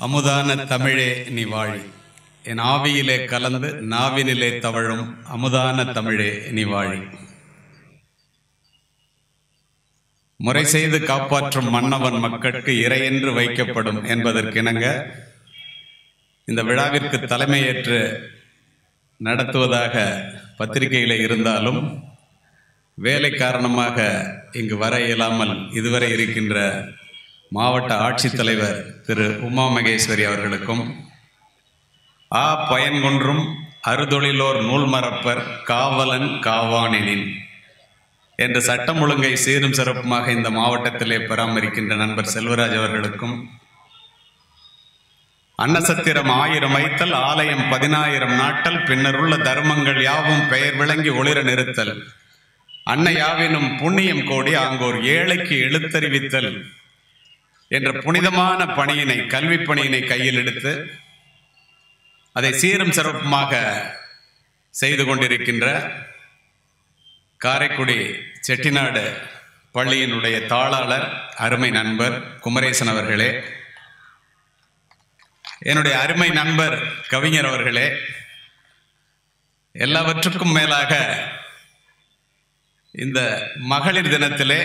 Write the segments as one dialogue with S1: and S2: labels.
S1: அமுதான தமிழே நீ வாழி என் ஆவியிலே கலந்து நாவினிலே தவழும் அமுதான தமிழே நீ வாழி முறை செய்து காப்பாற்றும் மன்னவன் மக்களுக்கு இறையென்று வைக்கப்படும் என்பதற்கிணங்க இந்த விழாவிற்கு தலைமையேற்று நடத்துவதாக பத்திரிகையில் இருந்தாலும் வேலை காரணமாக இங்கு வர இயலாமல் இதுவரை இருக்கின்ற மாவட்ட ஆட்சித்தலைவர் திரு உமா மகேஸ்வரி அவர்களுக்கும் ஆ பயன்கொன்றும் அறுதொழிலோர் நூல்மறப்பர் காவலன் காவானெனின் என்ற சட்டம் ஒழுங்கை சீரும் சிறப்புமாக இந்த மாவட்டத்திலே பராமரிக்கின்ற நண்பர் செல்வராஜ் அவர்களுக்கும் அன்னசத்திரம் ஆயிரம் வைத்தல் ஆலயம் பதினாயிரம் நாட்டல் பின்னர் உள்ள தர்மங்கள் யாவும் பெயர் விளங்கி ஒளிர நிறுத்தல் அன்னையாவினும் புண்ணியம் கோடி ஆங்கோர் ஏழைக்கு எழுத்தறிவித்தல் என்ற புனிதமான பணியினை கல்வி பணியினை கையில் எடுத்து அதை சீரும் சிறப்புமாக செய்து கொண்டிருக்கின்ற காரைக்குடி செட்டிநாடு பள்ளியினுடைய தாளாளர் அருமை நண்பர் குமரேசன் அவர்களே என்னுடைய அருமை நண்பர் கவிஞர் அவர்களே எல்லாவற்றுக்கும் மேலாக இந்த மகளிர் தினத்திலே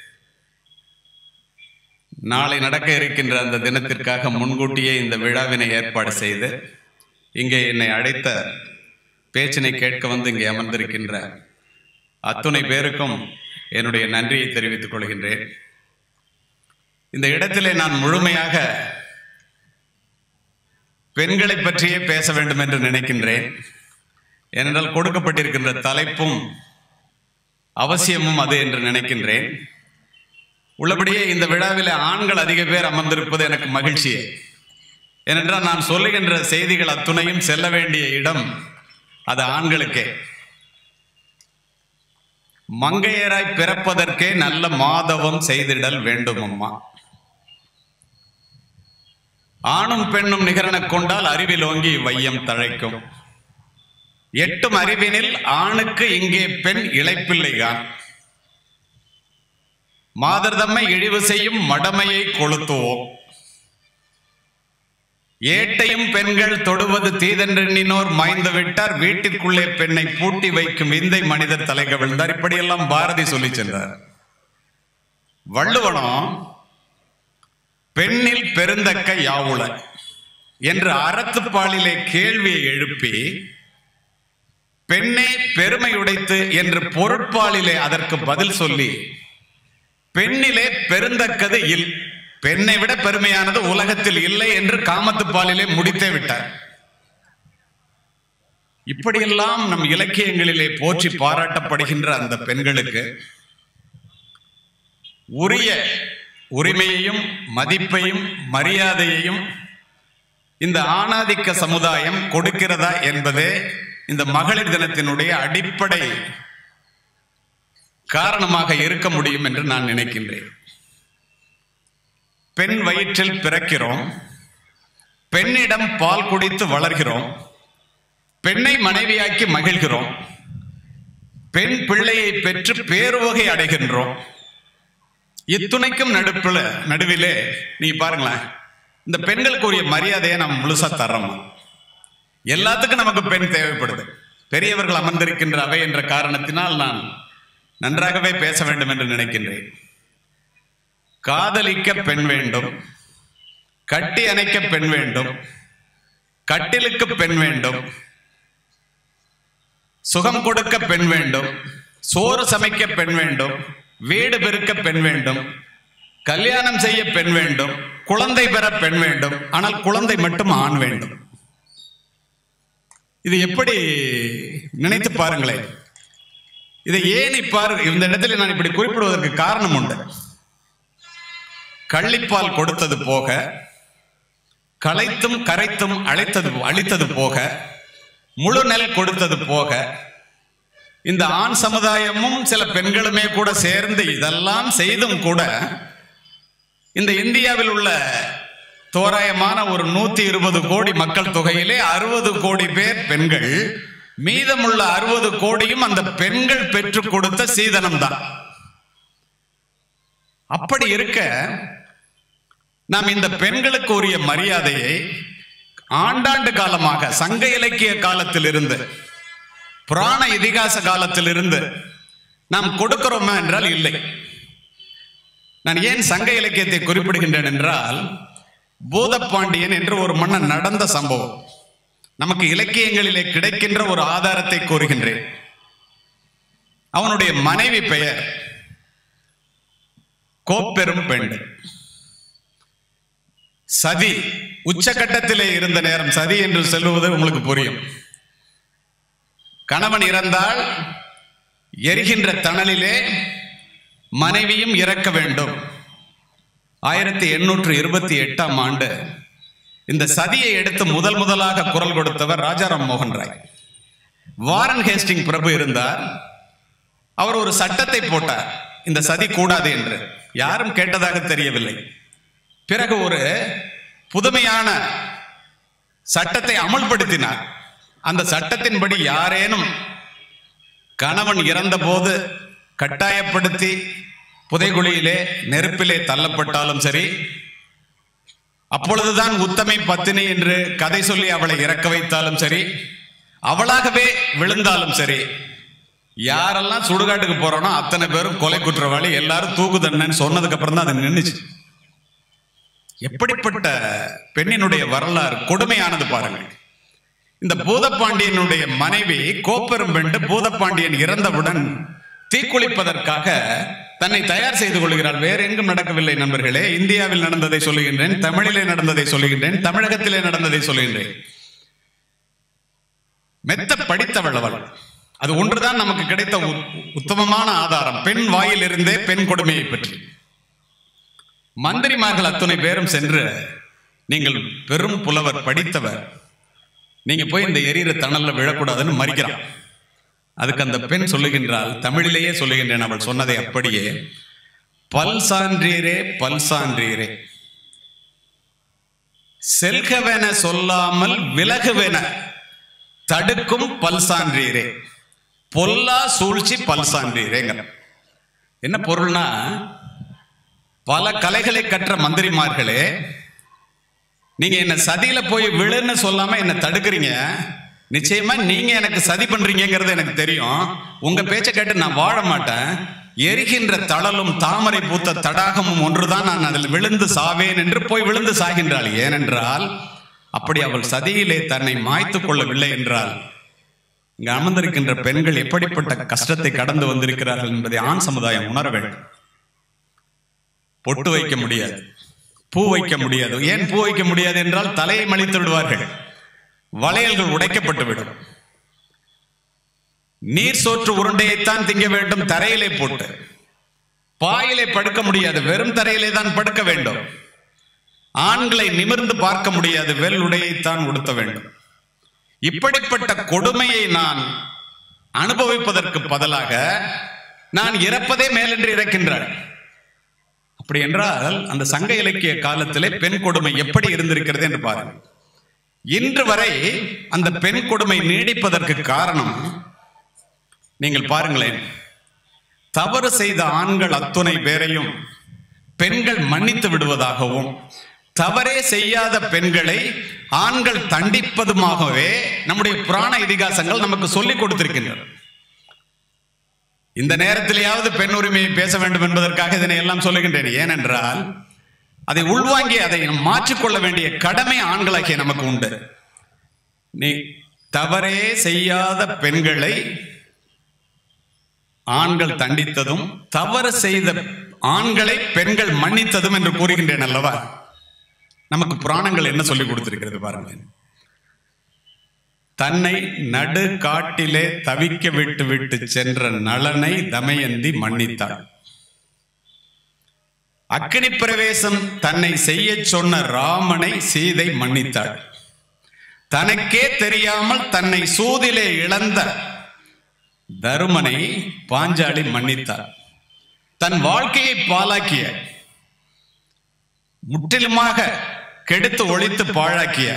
S1: நாளை நடக்க இருக்கின்ற அந்த தினத்திற்காக முன்கூட்டியே இந்த விழாவினை ஏற்பாடு செய்து இங்கே என்னை அழைத்த பேச்சினை கேட்க வந்து இங்கே அமர்ந்திருக்கின்ற அத்துணை பேருக்கும் என்னுடைய நன்றியை தெரிவித்துக் கொள்கின்றேன் இந்த இடத்திலே நான் முழுமையாக பெண்களை பற்றியே பேச வேண்டும் என்று நினைக்கின்றேன் ஏனென்றால் கொடுக்கப்பட்டிருக்கின்ற தலைப்பும் அவசியமும் அது என்று நினைக்கின்றேன் உள்ளபடியே இந்த விழாவில் ஆண்கள் அதிக பேர் அமர்ந்திருப்பது எனக்கு மகிழ்ச்சியே ஏனென்றால் நான் சொல்லுகின்ற செய்திகள் அத்துணையும் செல்ல வேண்டிய இடம் அது ஆண்களுக்கே மங்கையராய் பிறப்பதற்கே நல்ல மாதவம் செய்திடல் வேண்டும் அம்மா ஆணும் பெண்ணும் நிகரனக் கொண்டால் அறிவில் ஓங்கி வையம் தழைக்கும் எட்டும் அறிவினில் ஆணுக்கு இங்கே பெண் இழைப்பில்லைகான் மாதர்தம்மை இழிவு செய்யும் மடமையை கொளுத்துவோம் ஏட்டையும் பெண்கள் தொடுவது தீதென்றெண்ணினோர் மாய்ந்து விட்டார் வீட்டிற்குள்ளே பெண்ணை பூட்டி வைக்கும் விந்தை மனிதர் தலை கவிழ்ந்தார் இப்படியெல்லாம் பாரதி சொல்லி சென்றார் வள்ளுவனம் பெண்ணில் பெருந்தக்க யாவுள என்று அறத்துப்பாலிலே கேள்வியை எழுப்பி பெண்ணே பெருமை உடைத்து என்று பொருட்பாலிலே அதற்கு பதில் சொல்லி பெண்ணிலே பெருந்தக்கது இல் பெண்ணை விட பெருமையானது உலகத்தில் இல்லை என்று காமத்துப்பாலிலே முடித்தே விட்டார் இப்படியெல்லாம் நம் இலக்கியங்களிலே போற்றி பாராட்டப்படுகின்ற அந்த பெண்களுக்கு உரிய உரிமையையும் மதிப்பையும் மரியாதையையும் இந்த ஆணாதிக்க சமுதாயம் கொடுக்கிறதா என்பதே இந்த மகளிர் தினத்தினுடைய அடிப்படை காரணமாக இருக்க முடியும் என்று நான் நினைக்கின்றேன் பெண் வயிற்றில் பிறக்கிறோம் பெண்ணிடம் பால் குடித்து வளர்கிறோம் பெண்ணை மனைவியாக்கி மகிழ்கிறோம் பெண் பிள்ளையை பெற்று பேருவகை அடைகின்றோம் இத்துணைக்கும் நடுப்புல நடுவிலே நீ பாருங்களேன் இந்த பெண்களுக்குரிய மரியாதையை நாம் முழுசா தர்றோம் எல்லாத்துக்கும் நமக்கு பெண் தேவைப்படுது பெரியவர்கள் அமர்ந்திருக்கின்ற அவை என்ற காரணத்தினால் நான் நன்றாகவே பேச வேண்டும் என்று நினைக்கின்றேன் காதலிக்க பெண் வேண்டும் கட்டி அணைக்க பெண் வேண்டும் கட்டிலுக்கு பெண் வேண்டும் சுகம் கொடுக்க பெண் வேண்டும் சோறு சமைக்க பெண் வேண்டும் வீடு பெருக்க பெண் வேண்டும் கல்யாணம் செய்ய பெண் வேண்டும் குழந்தை பெற பெண் வேண்டும் ஆனால் குழந்தை மட்டும் ஆண் வேண்டும் இது எப்படி நினைத்து பாருங்களேன் இதை ஏன் இப்பார் இந்த இடத்துல நான் இப்படி குறிப்பிடுவதற்கு காரணம் உண்டு கள்ளிப்பால் கொடுத்தது போக களைத்தும் கரைத்தும் அழைத்தது அழித்தது போக முழு நெல் கொடுத்தது போக இந்த ஆண் சமுதாயமும் சில பெண்களுமே கூட சேர்ந்து இதெல்லாம் செய்தும் கூட இந்த இந்தியாவில் உள்ள தோராயமான ஒரு நூத்தி இருபது கோடி மக்கள் தொகையிலே அறுபது கோடி பேர் பெண்கள் மீதமுள்ள அறுபது கோடியும் அந்த பெண்கள் பெற்றுக் கொடுத்த சீதனம் தான் அப்படி இருக்க நாம் இந்த பெண்களுக்கு உரிய மரியாதையை ஆண்டாண்டு காலமாக சங்க இலக்கிய காலத்திலிருந்து புராண இதிகாச காலத்திலிருந்து நாம் கொடுக்கிறோமா என்றால் இல்லை நான் ஏன் சங்க இலக்கியத்தை குறிப்பிடுகின்றேன் என்றால் பூதப்பாண்டியன் என்று ஒரு மன்னன் நடந்த சம்பவம் நமக்கு இலக்கியங்களிலே கிடைக்கின்ற ஒரு ஆதாரத்தை கூறுகின்றேன் அவனுடைய மனைவி பெயர் கோப்பெரும் பெண் சதி உச்சகட்டத்திலே இருந்த நேரம் சதி என்று சொல்லுவது உங்களுக்கு புரியும் கணவன் இறந்தால் எரிகின்ற தணலிலே மனைவியும் இறக்க வேண்டும் ஆயிரத்தி எண்ணூற்று இருபத்தி எட்டாம் ஆண்டு இந்த சதியை எடுத்து முதல் முதலாக குரல் கொடுத்தவர் ராஜாராம் மோகன் ராய் வாரன் ஹேஸ்டிங் பிரபு இருந்தார் அவர் ஒரு சட்டத்தை போட்டார் இந்த சதி கூடாது என்று யாரும் கேட்டதாக தெரியவில்லை பிறகு ஒரு புதுமையான சட்டத்தை அமல்படுத்தினார் அந்த சட்டத்தின்படி யாரேனும் கணவன் இறந்தபோது கட்டாயப்படுத்தி புதைகுழியிலே நெருப்பிலே தள்ளப்பட்டாலும் சரி அப்பொழுதுதான் உத்தமை பத்தினி என்று கதை சொல்லி அவளை இறக்க வைத்தாலும் சரி அவளாகவே விழுந்தாலும் சரி யாரெல்லாம் சுடுகாட்டுக்கு போறோனோ அத்தனை பேரும் கொலை குற்றவாளி எல்லாரும் தூக்கு தண்டனைன்னு சொன்னதுக்கு அப்புறம் தான் அது நின்றுச்சு எப்படிப்பட்ட பெண்ணினுடைய வரலாறு கொடுமையானது பாருங்கள் இந்த பூதப்பாண்டியனுடைய மனைவி கோப்பெரும் பெண்டு பூதப்பாண்டியன் இறந்தவுடன் தீக்குளிப்பதற்காக தன்னை தயார் செய்து கொள்கிறாள் வேற எங்கும் நடக்கவில்லை நண்பர்களே இந்தியாவில் நடந்ததை சொல்லுகின்றேன் தமிழிலே நடந்ததை சொல்லுகின்றேன் தமிழகத்திலே நடந்ததை சொல்லுகின்றேன் மெத்த படித்தவள் அவள் அது ஒன்றுதான் நமக்கு கிடைத்த உ- உத்தமமான ஆதாரம் பெண் வாயிலிருந்தே பெண் கொடுமையை பற்றி மந்திரிமார்கள் அத்துணை பேரும் சென்று நீங்கள் பெரும் புலவர் படித்தவர் நீங்க போய் இந்த எரியிற தணல்ல விழக்கூடாதுன்னு மறிக்கிறான் அதுக்கு அந்த பெண் சொல்லுகின்றாள் தமிழிலேயே சொல்லுகின்றேன் அவள் சொன்னதை அப்படியே பல் சான்றீரே பல் சான்றீரே செல்கவென சொல்லாமல் விலகுவென தடுக்கும் பல் சான்றீரே பொல்லா சூழ்ச்சி பல் சான்றீரேங்கிற என்ன பொருள்னா பல கலைகளை கற்ற மந்திரிமார்களே நீங்க என்ன சதியில போய் விழுன்னு சொல்லாம என்ன தடுக்கிறீங்க நிச்சயமா நீங்க எனக்கு சதி பண்றீங்கிறது எனக்கு தெரியும் உங்க பேச்சை கேட்டு நான் வாழ மாட்டேன் எரிகின்ற தழலும் தாமரை பூத்த தடாகமும் ஒன்றுதான் நான் அதில் விழுந்து சாவேன் என்று போய் விழுந்து சாகின்றாள் ஏனென்றால் அப்படி அவள் சதியிலே தன்னை மாய்த்து கொள்ளவில்லை என்றால் இங்கு அமர்ந்திருக்கின்ற பெண்கள் எப்படிப்பட்ட கஷ்டத்தை கடந்து வந்திருக்கிறார்கள் என்பதை ஆண் சமுதாயம் உணர வேண்டும் பொட்டு வைக்க முடியாது பூ வைக்க முடியாது ஏன் பூ வைக்க முடியாது என்றால் தலையை மலித்து விடுவார்கள் வளையல்கள் உடைக்கப்பட்டு விடும் நீர் சோற்று உருண்டையைத்தான் திங்க வேண்டும் தரையிலே போட்டு பாயிலே படுக்க முடியாது வெறும் தரையிலே தான் படுக்க வேண்டும் ஆண்களை நிமிர்ந்து பார்க்க முடியாது வெள் உடையைத்தான் உடுத்த வேண்டும் இப்படிப்பட்ட கொடுமையை நான் அனுபவிப்பதற்கு பதிலாக நான் இறப்பதே மேலென்று இறக்கின்றாள் அப்படி என்றால் அந்த சங்க இலக்கிய காலத்திலே பெண் கொடுமை எப்படி இருந்திருக்கிறது என்று பாருங்கள் இன்று வரை அந்த பெண் கொடுமை நீடிப்பதற்கு காரணம் நீங்கள் பாருங்களேன் தவறு செய்த ஆண்கள் அத்துணை பேரையும் பெண்கள் மன்னித்து விடுவதாகவும் தவறே செய்யாத பெண்களை ஆண்கள் தண்டிப்பதுமாகவே நம்முடைய புராண இதிகாசங்கள் நமக்கு சொல்லிக் கொடுத்திருக்கின்றன இந்த நேரத்திலேயாவது பெண் உரிமையை பேச வேண்டும் என்பதற்காக இதனை எல்லாம் சொல்லுகின்றேன் ஏனென்றால் அதை உள்வாங்கி அதை மாற்றிக்கொள்ள வேண்டிய கடமை ஆண்களாகிய நமக்கு உண்டு நீ தவறே செய்யாத பெண்களை ஆண்கள் தண்டித்ததும் தவறு செய்த ஆண்களை பெண்கள் மன்னித்ததும் என்று கூறுகின்றேன் அல்லவா நமக்கு புராணங்கள் என்ன சொல்லி கொடுத்திருக்கிறது பாருங்களேன் தன்னை நடு காட்டிலே தவிக்க விட்டு விட்டு சென்ற நளனை தமயந்தி மன்னித்தாள் அக்கினி பிரவேசம் தன்னை செய்ய சொன்ன ராமனை சீதை மன்னித்தாள் தனக்கே தெரியாமல் தன்னை சூதிலே இழந்த தருமனை பாஞ்சாலி மன்னித்தார் தன் வாழ்க்கையை பாலாக்கிய முற்றிலுமாக கெடுத்து ஒழித்து பாழாக்கிய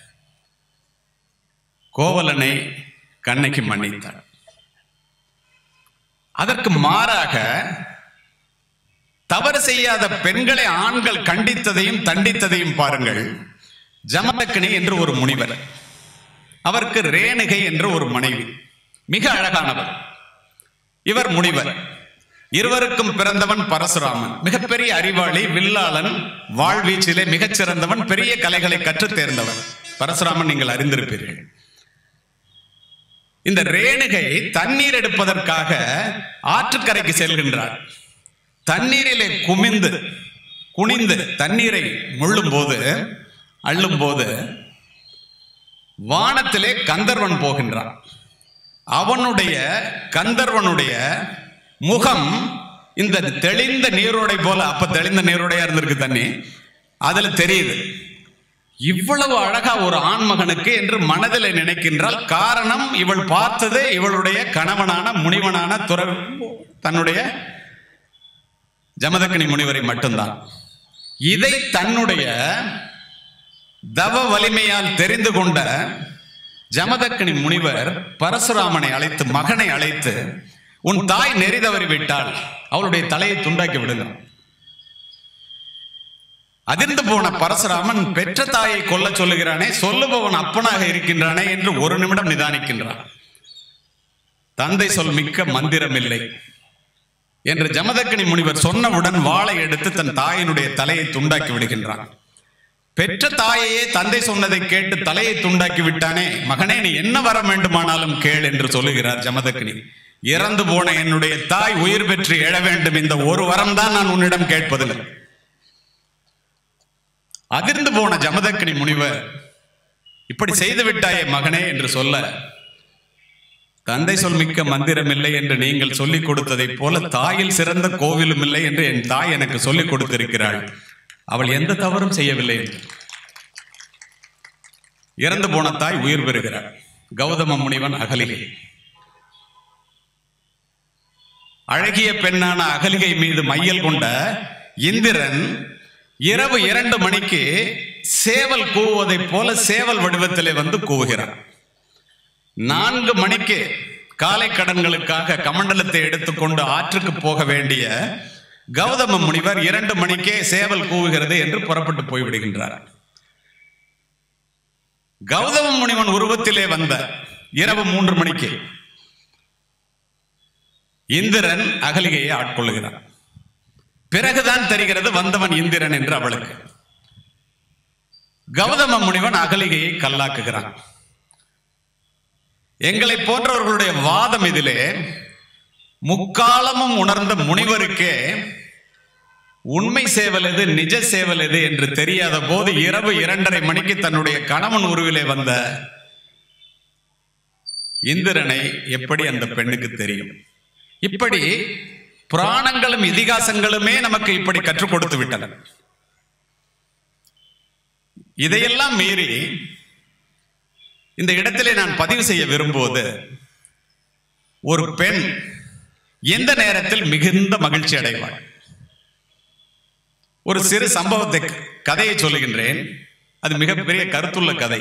S1: கோவலனை கண்ணகி மன்னித்தார் அதற்கு மாறாக தவறு செய்யாத பெண்களை ஆண்கள் கண்டித்ததையும் தண்டித்ததையும் பாருங்கள் ஜமதக்கினி என்று ஒரு முனிவர் அவருக்கு ரேணுகை என்று ஒரு மனைவி மிக அழகானவர் இவர் முனிவர் இருவருக்கும் பிறந்தவன் பரசுராமன் மிகப்பெரிய அறிவாளி வில்லாளன் வாழ்வீச்சிலே மிகச் சிறந்தவன் பெரிய கலைகளை கற்றுத் தேர்ந்தவன் பரசுராமன் நீங்கள் அறிந்திருப்பீர்கள் இந்த ரேணுகை தண்ணீர் எடுப்பதற்காக ஆற்றுக்கரைக்கு செல்கின்றார் தண்ணீரிலே குமிந்து குனிந்து தண்ணீரை முள்ளும் போது அள்ளும் போது வானத்திலே கந்தர்வன் போகின்றான் அவனுடைய கந்தர்வனுடைய முகம் இந்த தெளிந்த நீரோடை போல அப்ப தெளிந்த நீரோடையா இருந்திருக்கு தண்ணி அதுல தெரியுது இவ்வளவு அழகா ஒரு ஆண்மகனுக்கு என்று மனதில் நினைக்கின்றால் காரணம் இவள் பார்த்தது இவளுடைய கணவனான முனிவனான துற தன்னுடைய ஜமதக்கினி முனிவரை மட்டும்தான் இதை தன்னுடைய தவ வலிமையால் தெரிந்து கொண்ட ஜமதக்கினி முனிவர் பரசுராமனை அழைத்து மகனை அழைத்து உன் தாய் நெறி தவறி விட்டால் அவளுடைய தலையை துண்டாக்கி விடுங்க அதிர்ந்து போன பரசுராமன் பெற்ற தாயை கொல்ல சொல்லுகிறானே சொல்லுபவன் அப்பனாக இருக்கின்றானே என்று ஒரு நிமிடம் நிதானிக்கின்றான் தந்தை சொல் மிக்க மந்திரம் இல்லை என்று ஜமதக்கினி முனிவர் சொன்னவுடன் வாளை எடுத்து தன் தாயினுடைய தலையை துண்டாக்கி விடுகின்றான் பெற்ற தாயையே தந்தை சொன்னதை கேட்டு தலையை துண்டாக்கி விட்டானே மகனே நீ என்ன வர வேண்டுமானாலும் கேள் என்று சொல்லுகிறார் ஜமதக்கினி இறந்து போன என்னுடைய தாய் உயிர் பெற்று எழ வேண்டும் இந்த ஒரு வரம் தான் நான் உன்னிடம் கேட்பதில்லை அதிர்ந்து போன ஜமதக்கினி முனிவர் இப்படி செய்து விட்டாயே மகனே என்று சொல்ல தந்தை சொல் மிக்க மந்திரம் இல்லை என்று நீங்கள் சொல்லிக் கொடுத்ததைப் போல தாயில் சிறந்த கோவிலும் இல்லை என்று என் தாய் எனக்கு சொல்லிக் கொடுத்திருக்கிறாள் அவள் எந்த தவறும் செய்யவில்லை என்று இறந்து போன தாய் உயிர் பெறுகிறாள் கௌதம முனிவன் அகலிகை அழகிய பெண்ணான அகலிகை மீது மையல் கொண்ட இந்திரன் இரவு இரண்டு மணிக்கு சேவல் கூவுவதைப் போல சேவல் வடிவத்திலே வந்து கூவுகிறான் நான்கு மணிக்கு காலை கடன்களுக்காக கமண்டலத்தை எடுத்துக்கொண்டு ஆற்றுக்கு போக வேண்டிய கௌதம முனிவர் இரண்டு மணிக்கே சேவல் கூவுகிறது என்று புறப்பட்டு போய்விடுகின்றார் கௌதம முனிவன் உருவத்திலே வந்த இரவு மூன்று மணிக்கு இந்திரன் அகலிகையை ஆட்கொள்ளுகிறான் பிறகுதான் தெரிகிறது வந்தவன் இந்திரன் என்று அவளுக்கு கௌதம முனிவன் அகலிகையை கல்லாக்குகிறான் எங்களை போன்றவர்களுடைய வாதம் இதிலே முக்காலமும் உணர்ந்த முனிவருக்கே உண்மை சேவல் எது நிஜ சேவல் எது என்று தெரியாத போது இரவு இரண்டரை மணிக்கு தன்னுடைய கணவன் உருவிலே வந்த இந்திரனை எப்படி அந்த பெண்ணுக்கு தெரியும் இப்படி புராணங்களும் இதிகாசங்களுமே நமக்கு இப்படி கற்றுக் கொடுத்து விட்டன இதையெல்லாம் மீறி இந்த இடத்திலே நான் பதிவு செய்ய விரும்புவது ஒரு பெண் எந்த நேரத்தில் மிகுந்த மகிழ்ச்சி அடைவாள் ஒரு சிறு சம்பவத்தை கதையை சொல்லுகின்றேன் அது மிகப்பெரிய கருத்துள்ள கதை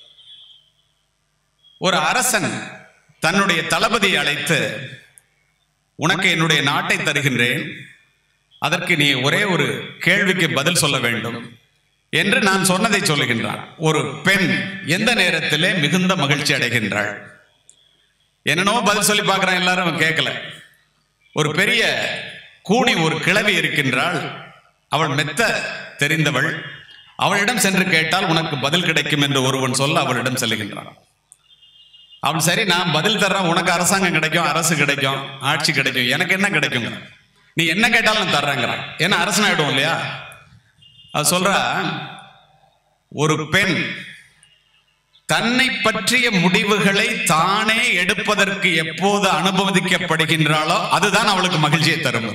S1: ஒரு அரசன் தன்னுடைய தளபதியை அழைத்து உனக்கு என்னுடைய நாட்டை தருகின்றேன் அதற்கு நீ ஒரே ஒரு கேள்விக்கு பதில் சொல்ல வேண்டும் என்று நான் சொன்னதை சொல்லுகின்றான் ஒரு பெண் எந்த நேரத்திலே மிகுந்த மகிழ்ச்சி அடைகின்றாள் என்னென்னவோ பதில் சொல்லி பார்க்குறான் எல்லாரும் கேட்கல ஒரு பெரிய கூனி ஒரு கிழவி இருக்கின்றாள் அவள் மெத்த தெரிந்தவள் அவளிடம் சென்று கேட்டால் உனக்கு பதில் கிடைக்கும் என்று ஒருவன் சொல்ல அவளிடம் செல்லுகின்றான் அவன் சரி நான் பதில் தர்றேன் உனக்கு அரசாங்கம் கிடைக்கும் அரசு கிடைக்கும் ஆட்சி கிடைக்கும் எனக்கு என்ன கிடைக்குங்க நீ என்ன கேட்டாலும் நான் தர்றேங்கிறான் ஏன்னா அரசன் ஆயிடும் இல்லையா அது சொல்றா ஒரு பெண் தன்னை பற்றிய முடிவுகளை தானே எடுப்பதற்கு எப்போது அனுமதிக்கப்படுகின்றாளோ அதுதான் அவளுக்கு மகிழ்ச்சியை தரும்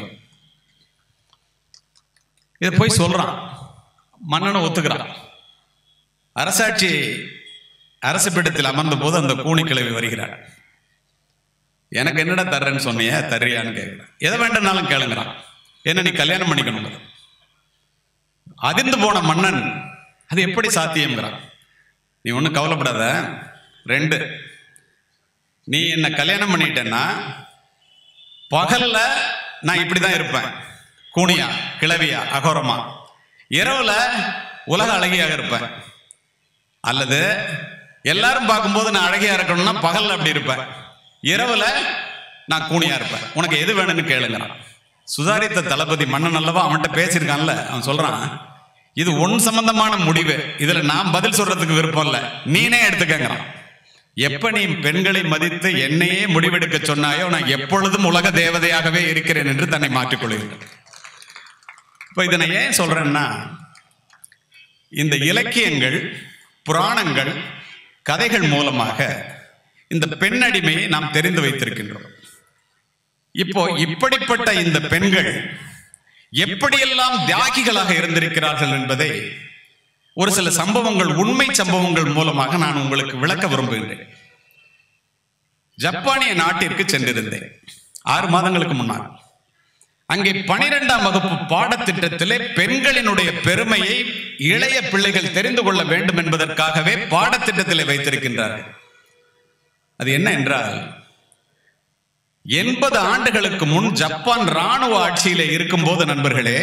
S1: இதை போய் சொல்றான் மன்னனை ஒத்துக்கிறான் அரசாட்சி அரசு பீடத்தில் அமர்ந்த போது அந்த கூனி கிழவி வருகிறார் எனக்கு என்னடா தர்றேன்னு சொன்னிய தர்றியான்னு கேட்கிறேன் எதை வேண்டும்னாலும் கேளுங்கிறான் என்ன நீ கல்யாணம் பண்ணிக்கணும் அதிர்ந்து போன மன்னன் அது எப்படி சாத்தியம்ங்கிறான் நீ ஒன்றும் கவலைப்படாத ரெண்டு நீ என்ன கல்யாணம் பண்ணிட்டேன்னா பகல்ல நான் இப்படி தான் இருப்பேன் கூனியா கிளவியா அகோரமா இரவுல உலக அழகியாக இருப்பேன் அல்லது எல்லாரும் பார்க்கும்போது நான் அழகியா இருக்கணும்னா பகல்ல அப்படி இருப்பேன் இரவுல நான் கூனியா இருப்பேன் உனக்கு எது வேணும்னு கேளுங்கிறான் சுதாரித்த தளபதி மன்னன் அல்லவா அவன்கிட்ட பேசியிருக்கான்ல அவன் சொல்றான் இது உன் சம்பந்தமான முடிவு இதுல நான் பதில் சொல்றதுக்கு விருப்பம் இல்ல நீனே எடுத்துக்கங்கிறான் எப்ப நீ பெண்களை மதித்து என்னையே முடிவெடுக்க சொன்னாயோ நான் எப்பொழுதும் உலக தேவதையாகவே இருக்கிறேன் என்று தன்னை மாற்றிக் கொள்கிறேன் இப்ப இதை நான் ஏன் சொல்றேன்னா இந்த இலக்கியங்கள் புராணங்கள் கதைகள் மூலமாக இந்த பெண்ணடிமையை நாம் தெரிந்து வைத்திருக்கின்றோம் இப்போ இப்படிப்பட்ட இந்த பெண்கள் எப்படியெல்லாம் தியாகிகளாக இருந்திருக்கிறார்கள் என்பதை ஒரு சில சம்பவங்கள் உண்மை சம்பவங்கள் மூலமாக நான் உங்களுக்கு விளக்க விரும்புகின்றேன் ஜப்பானிய நாட்டிற்கு சென்றிருந்தேன் ஆறு மாதங்களுக்கு முன்னால் அங்கே பனிரெண்டாம் வகுப்பு பாடத்திட்டத்திலே பெண்களினுடைய பெருமையை இளைய பிள்ளைகள் தெரிந்து கொள்ள வேண்டும் என்பதற்காகவே பாடத்திட்டத்திலே வைத்திருக்கின்றார்கள் அது என்ன என்றால் எண்பது ஆண்டுகளுக்கு முன் ஜப்பான் ராணுவ ஆட்சியிலே இருக்கும்போது நண்பர்களே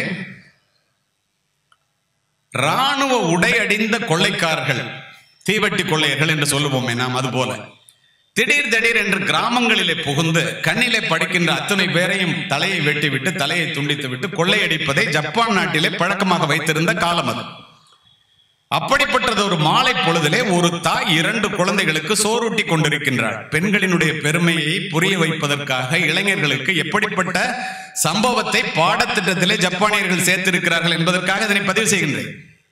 S1: ராணுவ உடை அடிந்த கொள்ளைக்காரர்கள் தீவட்டி கொள்ளையர்கள் என்று சொல்லுவோமே நாம் அது போல திடீர் திடீர் என்று கிராமங்களிலே புகுந்து கண்ணிலே படிக்கின்ற அத்தனை பேரையும் தலையை வெட்டிவிட்டு தலையை துண்டித்து விட்டு கொள்ளையடிப்பதை ஜப்பான் நாட்டிலே பழக்கமாக வைத்திருந்த காலம் அது அப்படிப்பட்டது ஒரு மாலை பொழுதிலே ஒரு தாய் இரண்டு குழந்தைகளுக்கு சோறூட்டி கொண்டிருக்கின்றாள் பெண்களினுடைய பெருமையை புரிய வைப்பதற்காக இளைஞர்களுக்கு எப்படிப்பட்ட சம்பவத்தை பாடத்திட்டத்திலே ஜப்பானியர்கள் சேர்த்திருக்கிறார்கள் என்பதற்காக இதனை பதிவு செய்கின்றேன்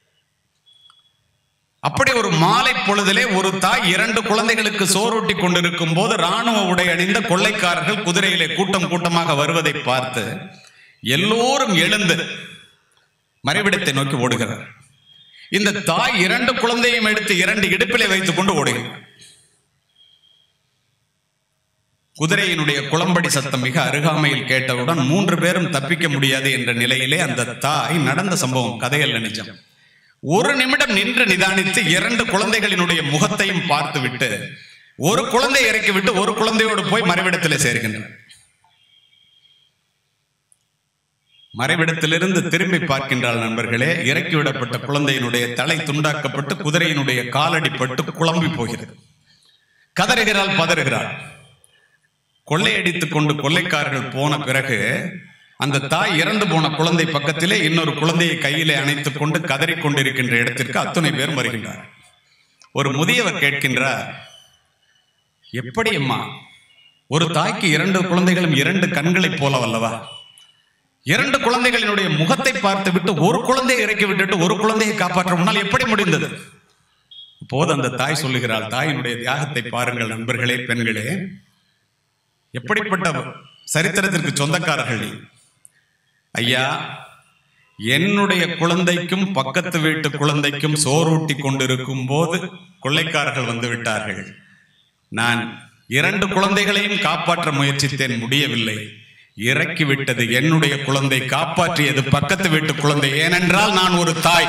S1: அப்படி ஒரு மாலை பொழுதிலே ஒரு தாய் இரண்டு குழந்தைகளுக்கு சோறூட்டி கொண்டிருக்கும் போது ராணுவ உடை அணிந்த கொள்ளைக்காரர்கள் குதிரையிலே கூட்டம் கூட்டமாக வருவதை பார்த்து எல்லோரும் எழுந்து மறைவிடத்தை நோக்கி ஓடுகிறார் இந்த தாய் இரண்டு குழந்தையும் எடுத்து இரண்டு இடுப்பிலே வைத்துக் கொண்டு ஓடுகிறார் குதிரையினுடைய குளம்படி சத்தம் மிக அருகாமையில் கேட்டவுடன் மூன்று பேரும் தப்பிக்க முடியாது என்ற நிலையிலே அந்த தாய் நடந்த சம்பவம் கதையல்ல நிஜம் ஒரு நிமிடம் நின்று நிதானித்து இரண்டு குழந்தைகளினுடைய முகத்தையும் பார்த்துவிட்டு ஒரு குழந்தை இறக்கிவிட்டு ஒரு குழந்தையோடு போய் மறைவிடத்திலே சேர்க்கின்றனர் மறைவிடத்திலிருந்து திரும்பி பார்க்கின்றாள் நண்பர்களே இறக்கிவிடப்பட்ட குழந்தையினுடைய தலை துண்டாக்கப்பட்டு குதிரையினுடைய காலடிப்பட்டு குழம்பி போகிறது கதறுகிறாள் பதறுகிறாள் கொள்ளையடித்துக் கொண்டு கொள்ளைக்காரர்கள் போன பிறகு அந்த தாய் இறந்து போன குழந்தை பக்கத்திலே இன்னொரு குழந்தையை கையிலே அணைத்துக் கொண்டு கதறிக் கொண்டிருக்கின்ற இடத்திற்கு அத்துணை பேரும் வருகின்றார் ஒரு முதியவர் கேட்கின்றார் எப்படி அம்மா ஒரு தாய்க்கு இரண்டு குழந்தைகளும் இரண்டு கண்களைப் போலவல்லவா இரண்டு குழந்தைகளினுடைய முகத்தை பார்த்து விட்டு ஒரு குழந்தையை இறக்கி விட்டுட்டு ஒரு குழந்தையை காப்பாற்ற முன்னால் எப்படி முடிந்தது போது அந்த தாய் சொல்லுகிறாள் தாயினுடைய தியாகத்தை பாருங்கள் நண்பர்களே பெண்களே எப்படிப்பட்ட சரித்திரத்திற்கு சொந்தக்காரர்கள் நீ ஐயா என்னுடைய குழந்தைக்கும் பக்கத்து வீட்டு குழந்தைக்கும் சோறூட்டி கொண்டிருக்கும் போது கொள்ளைக்காரர்கள் வந்து விட்டார்கள் நான் இரண்டு குழந்தைகளையும் காப்பாற்ற முயற்சித்தேன் முடியவில்லை இறக்கி விட்டது என்னுடைய குழந்தை காப்பாற்றியது பக்கத்து வீட்டு குழந்தை ஏனென்றால் நான் ஒரு தாய்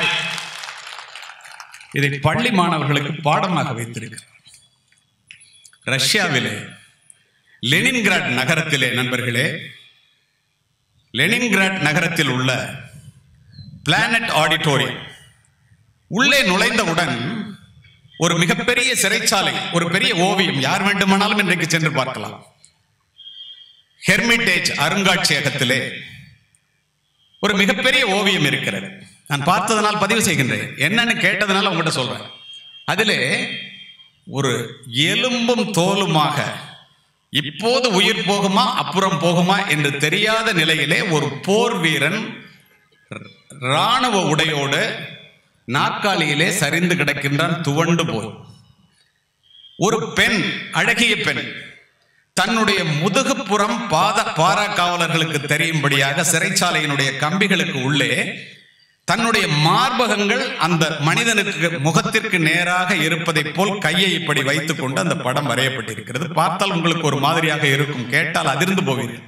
S1: இதை பள்ளி மாணவர்களுக்கு பாடமாக வைத்திருக்கிறேன் ரஷ்யாவிலே லெனின்கிராட் நகரத்திலே நண்பர்களே லெனின்கிராட் நகரத்தில் உள்ள பிளானட் ஆடிட்டோரியம் உள்ளே நுழைந்தவுடன் ஒரு மிகப்பெரிய சிறைச்சாலை ஒரு பெரிய ஓவியம் யார் வேண்டுமானாலும் இன்றைக்கு சென்று பார்க்கலாம் ஹெர்மிட்டேஜ் அருங்காட்சியகத்திலே ஒரு மிகப்பெரிய ஓவியம் இருக்கிறது நான் பார்த்ததனால் பதிவு செய்கின்றேன் என்னன்னு கேட்டதனால உங்கள்கிட்ட சொல்றேன் அதிலே ஒரு எலும்பும் தோலுமாக இப்போது உயிர் போகுமா அப்புறம் போகுமா என்று தெரியாத நிலையிலே ஒரு போர் வீரன் ராணுவ உடையோடு நாற்காலியிலே சரிந்து கிடக்கின்றான் துவண்டு போய் ஒரு பெண் அழகிய பெண் தன்னுடைய முதுகுப்புறம் பாத பாரா காவலர்களுக்கு தெரியும்படியாக சிறைச்சாலையினுடைய கம்பிகளுக்கு உள்ளே தன்னுடைய மார்பகங்கள் அந்த மனிதனுக்கு முகத்திற்கு நேராக இருப்பதைப் போல் கையை இப்படி வைத்துக் கொண்டு அந்த படம் வரையப்பட்டிருக்கிறது பார்த்தால் உங்களுக்கு ஒரு மாதிரியாக இருக்கும் கேட்டால் அதிர்ந்து போவீர்கள்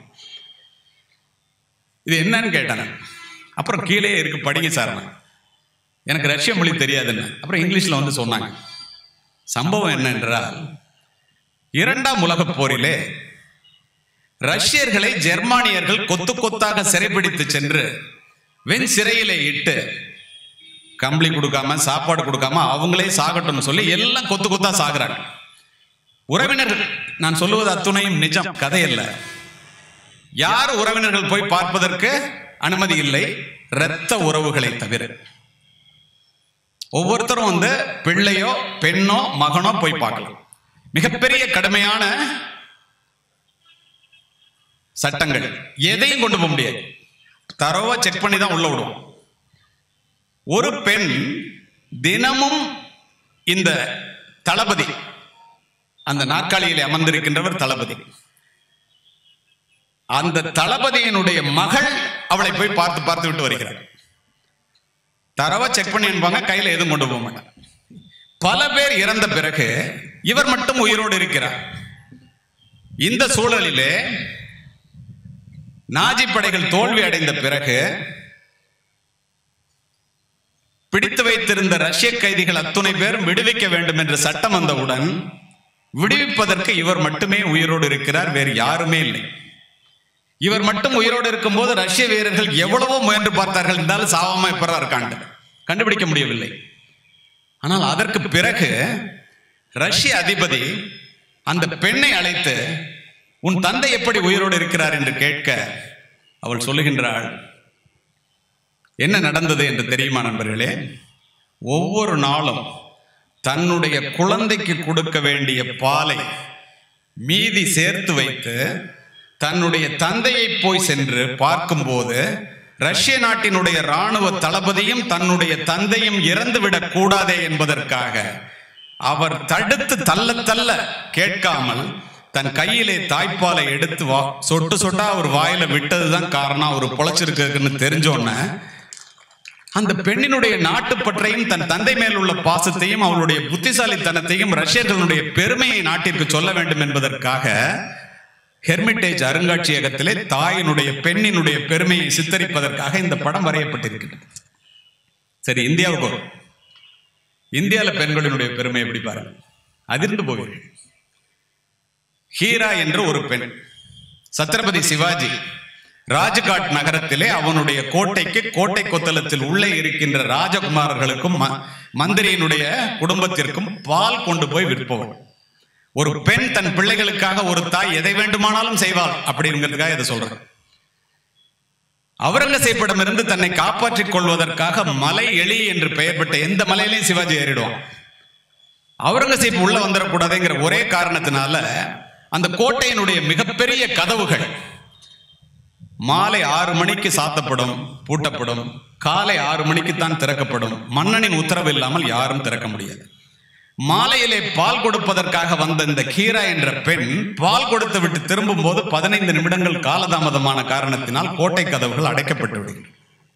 S1: இது என்னன்னு கேட்டாங்க அப்புறம் கீழே இருக்கு படிங்க சார் எனக்கு ரஷ்ய மொழி தெரியாதுன்னு அப்புறம் இங்கிலீஷ்ல வந்து சொன்னாங்க சம்பவம் என்னென்றால் இரண்டாம் உலகப் போரிலே ரஷ்யர்களை ஜெர்மானியர்கள் கொத்து கொத்தாக சிறைபிடித்து சென்று வெண் சிறையிலே இட்டு கம்பளி கொடுக்காம சாப்பாடு கொடுக்காம அவங்களே சாகட்டும்னு சொல்லி எல்லாம் கொத்து கொத்தா சாகுறாங்க உறவினர்கள் நான் சொல்லுவது அத்துணையும் நிஜம் கதை அல்ல யார் உறவினர்கள் போய் பார்ப்பதற்கு அனுமதி இல்லை இரத்த உறவுகளை தவிர ஒவ்வொருத்தரும் வந்து பிள்ளையோ பெண்ணோ மகனோ போய் பார்க்கலாம் மிகப்பெரிய கடுமையான சட்டங்கள் எதையும் கொண்டு போக முடியாது தரவா செக் பண்ணி தான் உள்ள விடுவோம் ஒரு பெண் தினமும் இந்த தளபதி அந்த நாற்காலியில் அமர்ந்திருக்கின்றவர் தளபதி அந்த தளபதியினுடைய மகள் அவளை போய் பார்த்து பார்த்து விட்டு வருகிறார் தரவா செக் பண்ணி அனுப்பாங்க கையில எதுவும் கொண்டு போக மாட்டாங்க பல பேர் இறந்த பிறகு இவர் மட்டும் உயிரோடு இருக்கிறார் இந்த சூழலிலே நாஜி படைகள் தோல்வி அடைந்த பிறகு பிடித்து வைத்திருந்த ரஷ்ய கைதிகள் அத்துணை பேரும் விடுவிக்க வேண்டும் என்ற சட்டம் வந்தவுடன் விடுவிப்பதற்கு இவர் மட்டுமே உயிரோடு இருக்கிறார் வேறு யாருமே இல்லை இவர் மட்டும் உயிரோடு இருக்கும்போது ரஷ்ய வீரர்கள் எவ்வளவோ முயன்று பார்த்தார்கள் இருந்தாலும் சாவாம இப்பறா இருக்காண்டு கண்டுபிடிக்க முடியவில்லை ஆனால் அதற்கு பிறகு ரஷ்ய அதிபதி அந்த பெண்ணை அழைத்து உன் தந்தை எப்படி உயிரோடு இருக்கிறார் என்று கேட்க அவள் சொல்லுகின்றாள் என்ன நடந்தது என்று தெரியுமா நண்பர்களே ஒவ்வொரு நாளும் தன்னுடைய குழந்தைக்கு கொடுக்க வேண்டிய பாலை மீதி சேர்த்து வைத்து தன்னுடைய தந்தையை போய் சென்று பார்க்கும்போது ரஷ்ய நாட்டினுடைய ராணுவ தளபதியும் தன்னுடைய தந்தையும் இறந்துவிடக் கூடாதே என்பதற்காக அவர் தடுத்து தள்ள தள்ள கேட்காமல் தன் கையிலே தாய்ப்பாலை எடுத்து வா சொட்டு சொட்டா அவர் வாயில விட்டதுதான் காரணம் அவர் பொழைச்சிருக்குன்னு தெரிஞ்சோன்ன அந்த பெண்ணினுடைய நாட்டுப்பற்றையும் தன் தந்தை மேல் உள்ள பாசத்தையும் அவளுடைய புத்திசாலித்தனத்தையும் ரஷ்யர்களுடைய பெருமையை நாட்டிற்கு சொல்ல வேண்டும் என்பதற்காக ஹெர்மிட்டேஜ் அருங்காட்சியகத்திலே தாயினுடைய பெண்ணினுடைய பெருமையை சித்தரிப்பதற்காக இந்த படம் வரையப்பட்டிருக்கிறது சரி இந்தியாவுக்கு வரும் இந்தியாவில் பெண்களினுடைய பெருமை எப்படி பாருங்க அதிர்ந்து போவீர்கள் ஹீரா என்ற ஒரு பெண் சத்ரபதி சிவாஜி ராஜ்காட் நகரத்திலே அவனுடைய கோட்டைக்கு கோட்டை கொத்தளத்தில் உள்ளே இருக்கின்ற ராஜகுமாரர்களுக்கும் ம- மந்திரியினுடைய குடும்பத்திற்கும் பால் கொண்டு போய் விற்பவன் ஒரு பெண் தன் பிள்ளைகளுக்காக ஒரு தாய் எதை வேண்டுமானாலும் செய்வாள் அப்படிங்கிறதுக்காக இதை சொல்றேன் அவுரங்கசீப்பிடமிருந்து தன்னை காப்பாற்றிக் கொள்வதற்காக மலை எலி என்று பெயர் பெற்ற எந்த மலையிலையும் சிவாஜி ஏறிடுவான் அவுரங்கசீப் உள்ள வந்துடக்கூடாதுங்கிற ஒரே காரணத்தினால அந்த கோட்டையினுடைய மிகப்பெரிய கதவுகள் மாலை ஆறு மணிக்கு சாத்தப்படும் பூட்டப்படும் காலை ஆறு மணிக்கு தான் திறக்கப்படும் மன்னனின் உத்தரவு இல்லாமல் யாரும் திறக்க முடியாது மாலையிலே பால் கொடுப்பதற்காக வந்த இந்த கீரா என்ற பெண் பால் கொடுத்து விட்டு திரும்பும் போது பதினைந்து நிமிடங்கள் காலதாமதமான காரணத்தினால் கோட்டை கதவுகள் அடைக்கப்பட்டு விடுகின்றன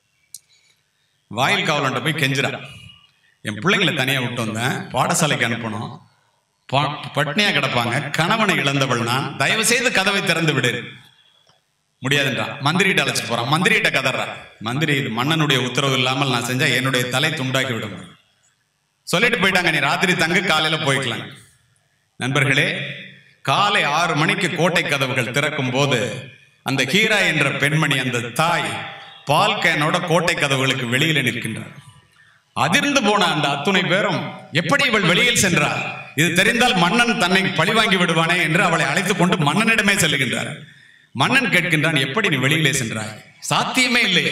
S1: வாயில் காவலன்ட்ட போய் கெஞ்சுறா என் பிள்ளைங்களை தனியா விட்டு வந்தேன் பாடசாலைக்கு அனுப்பணும் பா- பட்னியா கிடப்பாங்க கணவனை இழந்தவள் நான் தயவு செய்து கதவை திறந்து விடு முடியாதுன்றான் மந்திரிகிட்ட அழைச்சிட்டு போறான் மந்திரிகிட்ட கதறான் மந்திரி இது மன்னனுடைய உத்தரவு இல்லாமல் நான் செஞ்சா என்னுடைய தலை துண்டாக்கி விடும் சொல்லிட்டு போயிட்டாங்க நீ ராத்திரி தங்கு காலையில போய்க்கலாம் நண்பர்களே காலை ஆறு மணிக்கு கோட்டை கதவுகள் திறக்கும் போது அந்த கீரா என்ற பெண்மணி அந்த தாய் பால் கேனோட கோட்டை கதவுகளுக்கு வெளியில நிற்கின்றார் அதிர்ந்து போன அந்த அத்துணை பேரும் எப்படி இவள் வெளியில் சென்றாள் இது தெரிந்தால் மன்னன் தன்னை பழிவாங்கி விடுவானே என்று அவளை அழைத்துக் கொண்டு மன்னனிடமே செல்லுகின்றார் மன்னன் கேட்கின்றான் எப்படி நீ வெளியிலே சென்றாய் சாத்தியமே இல்லை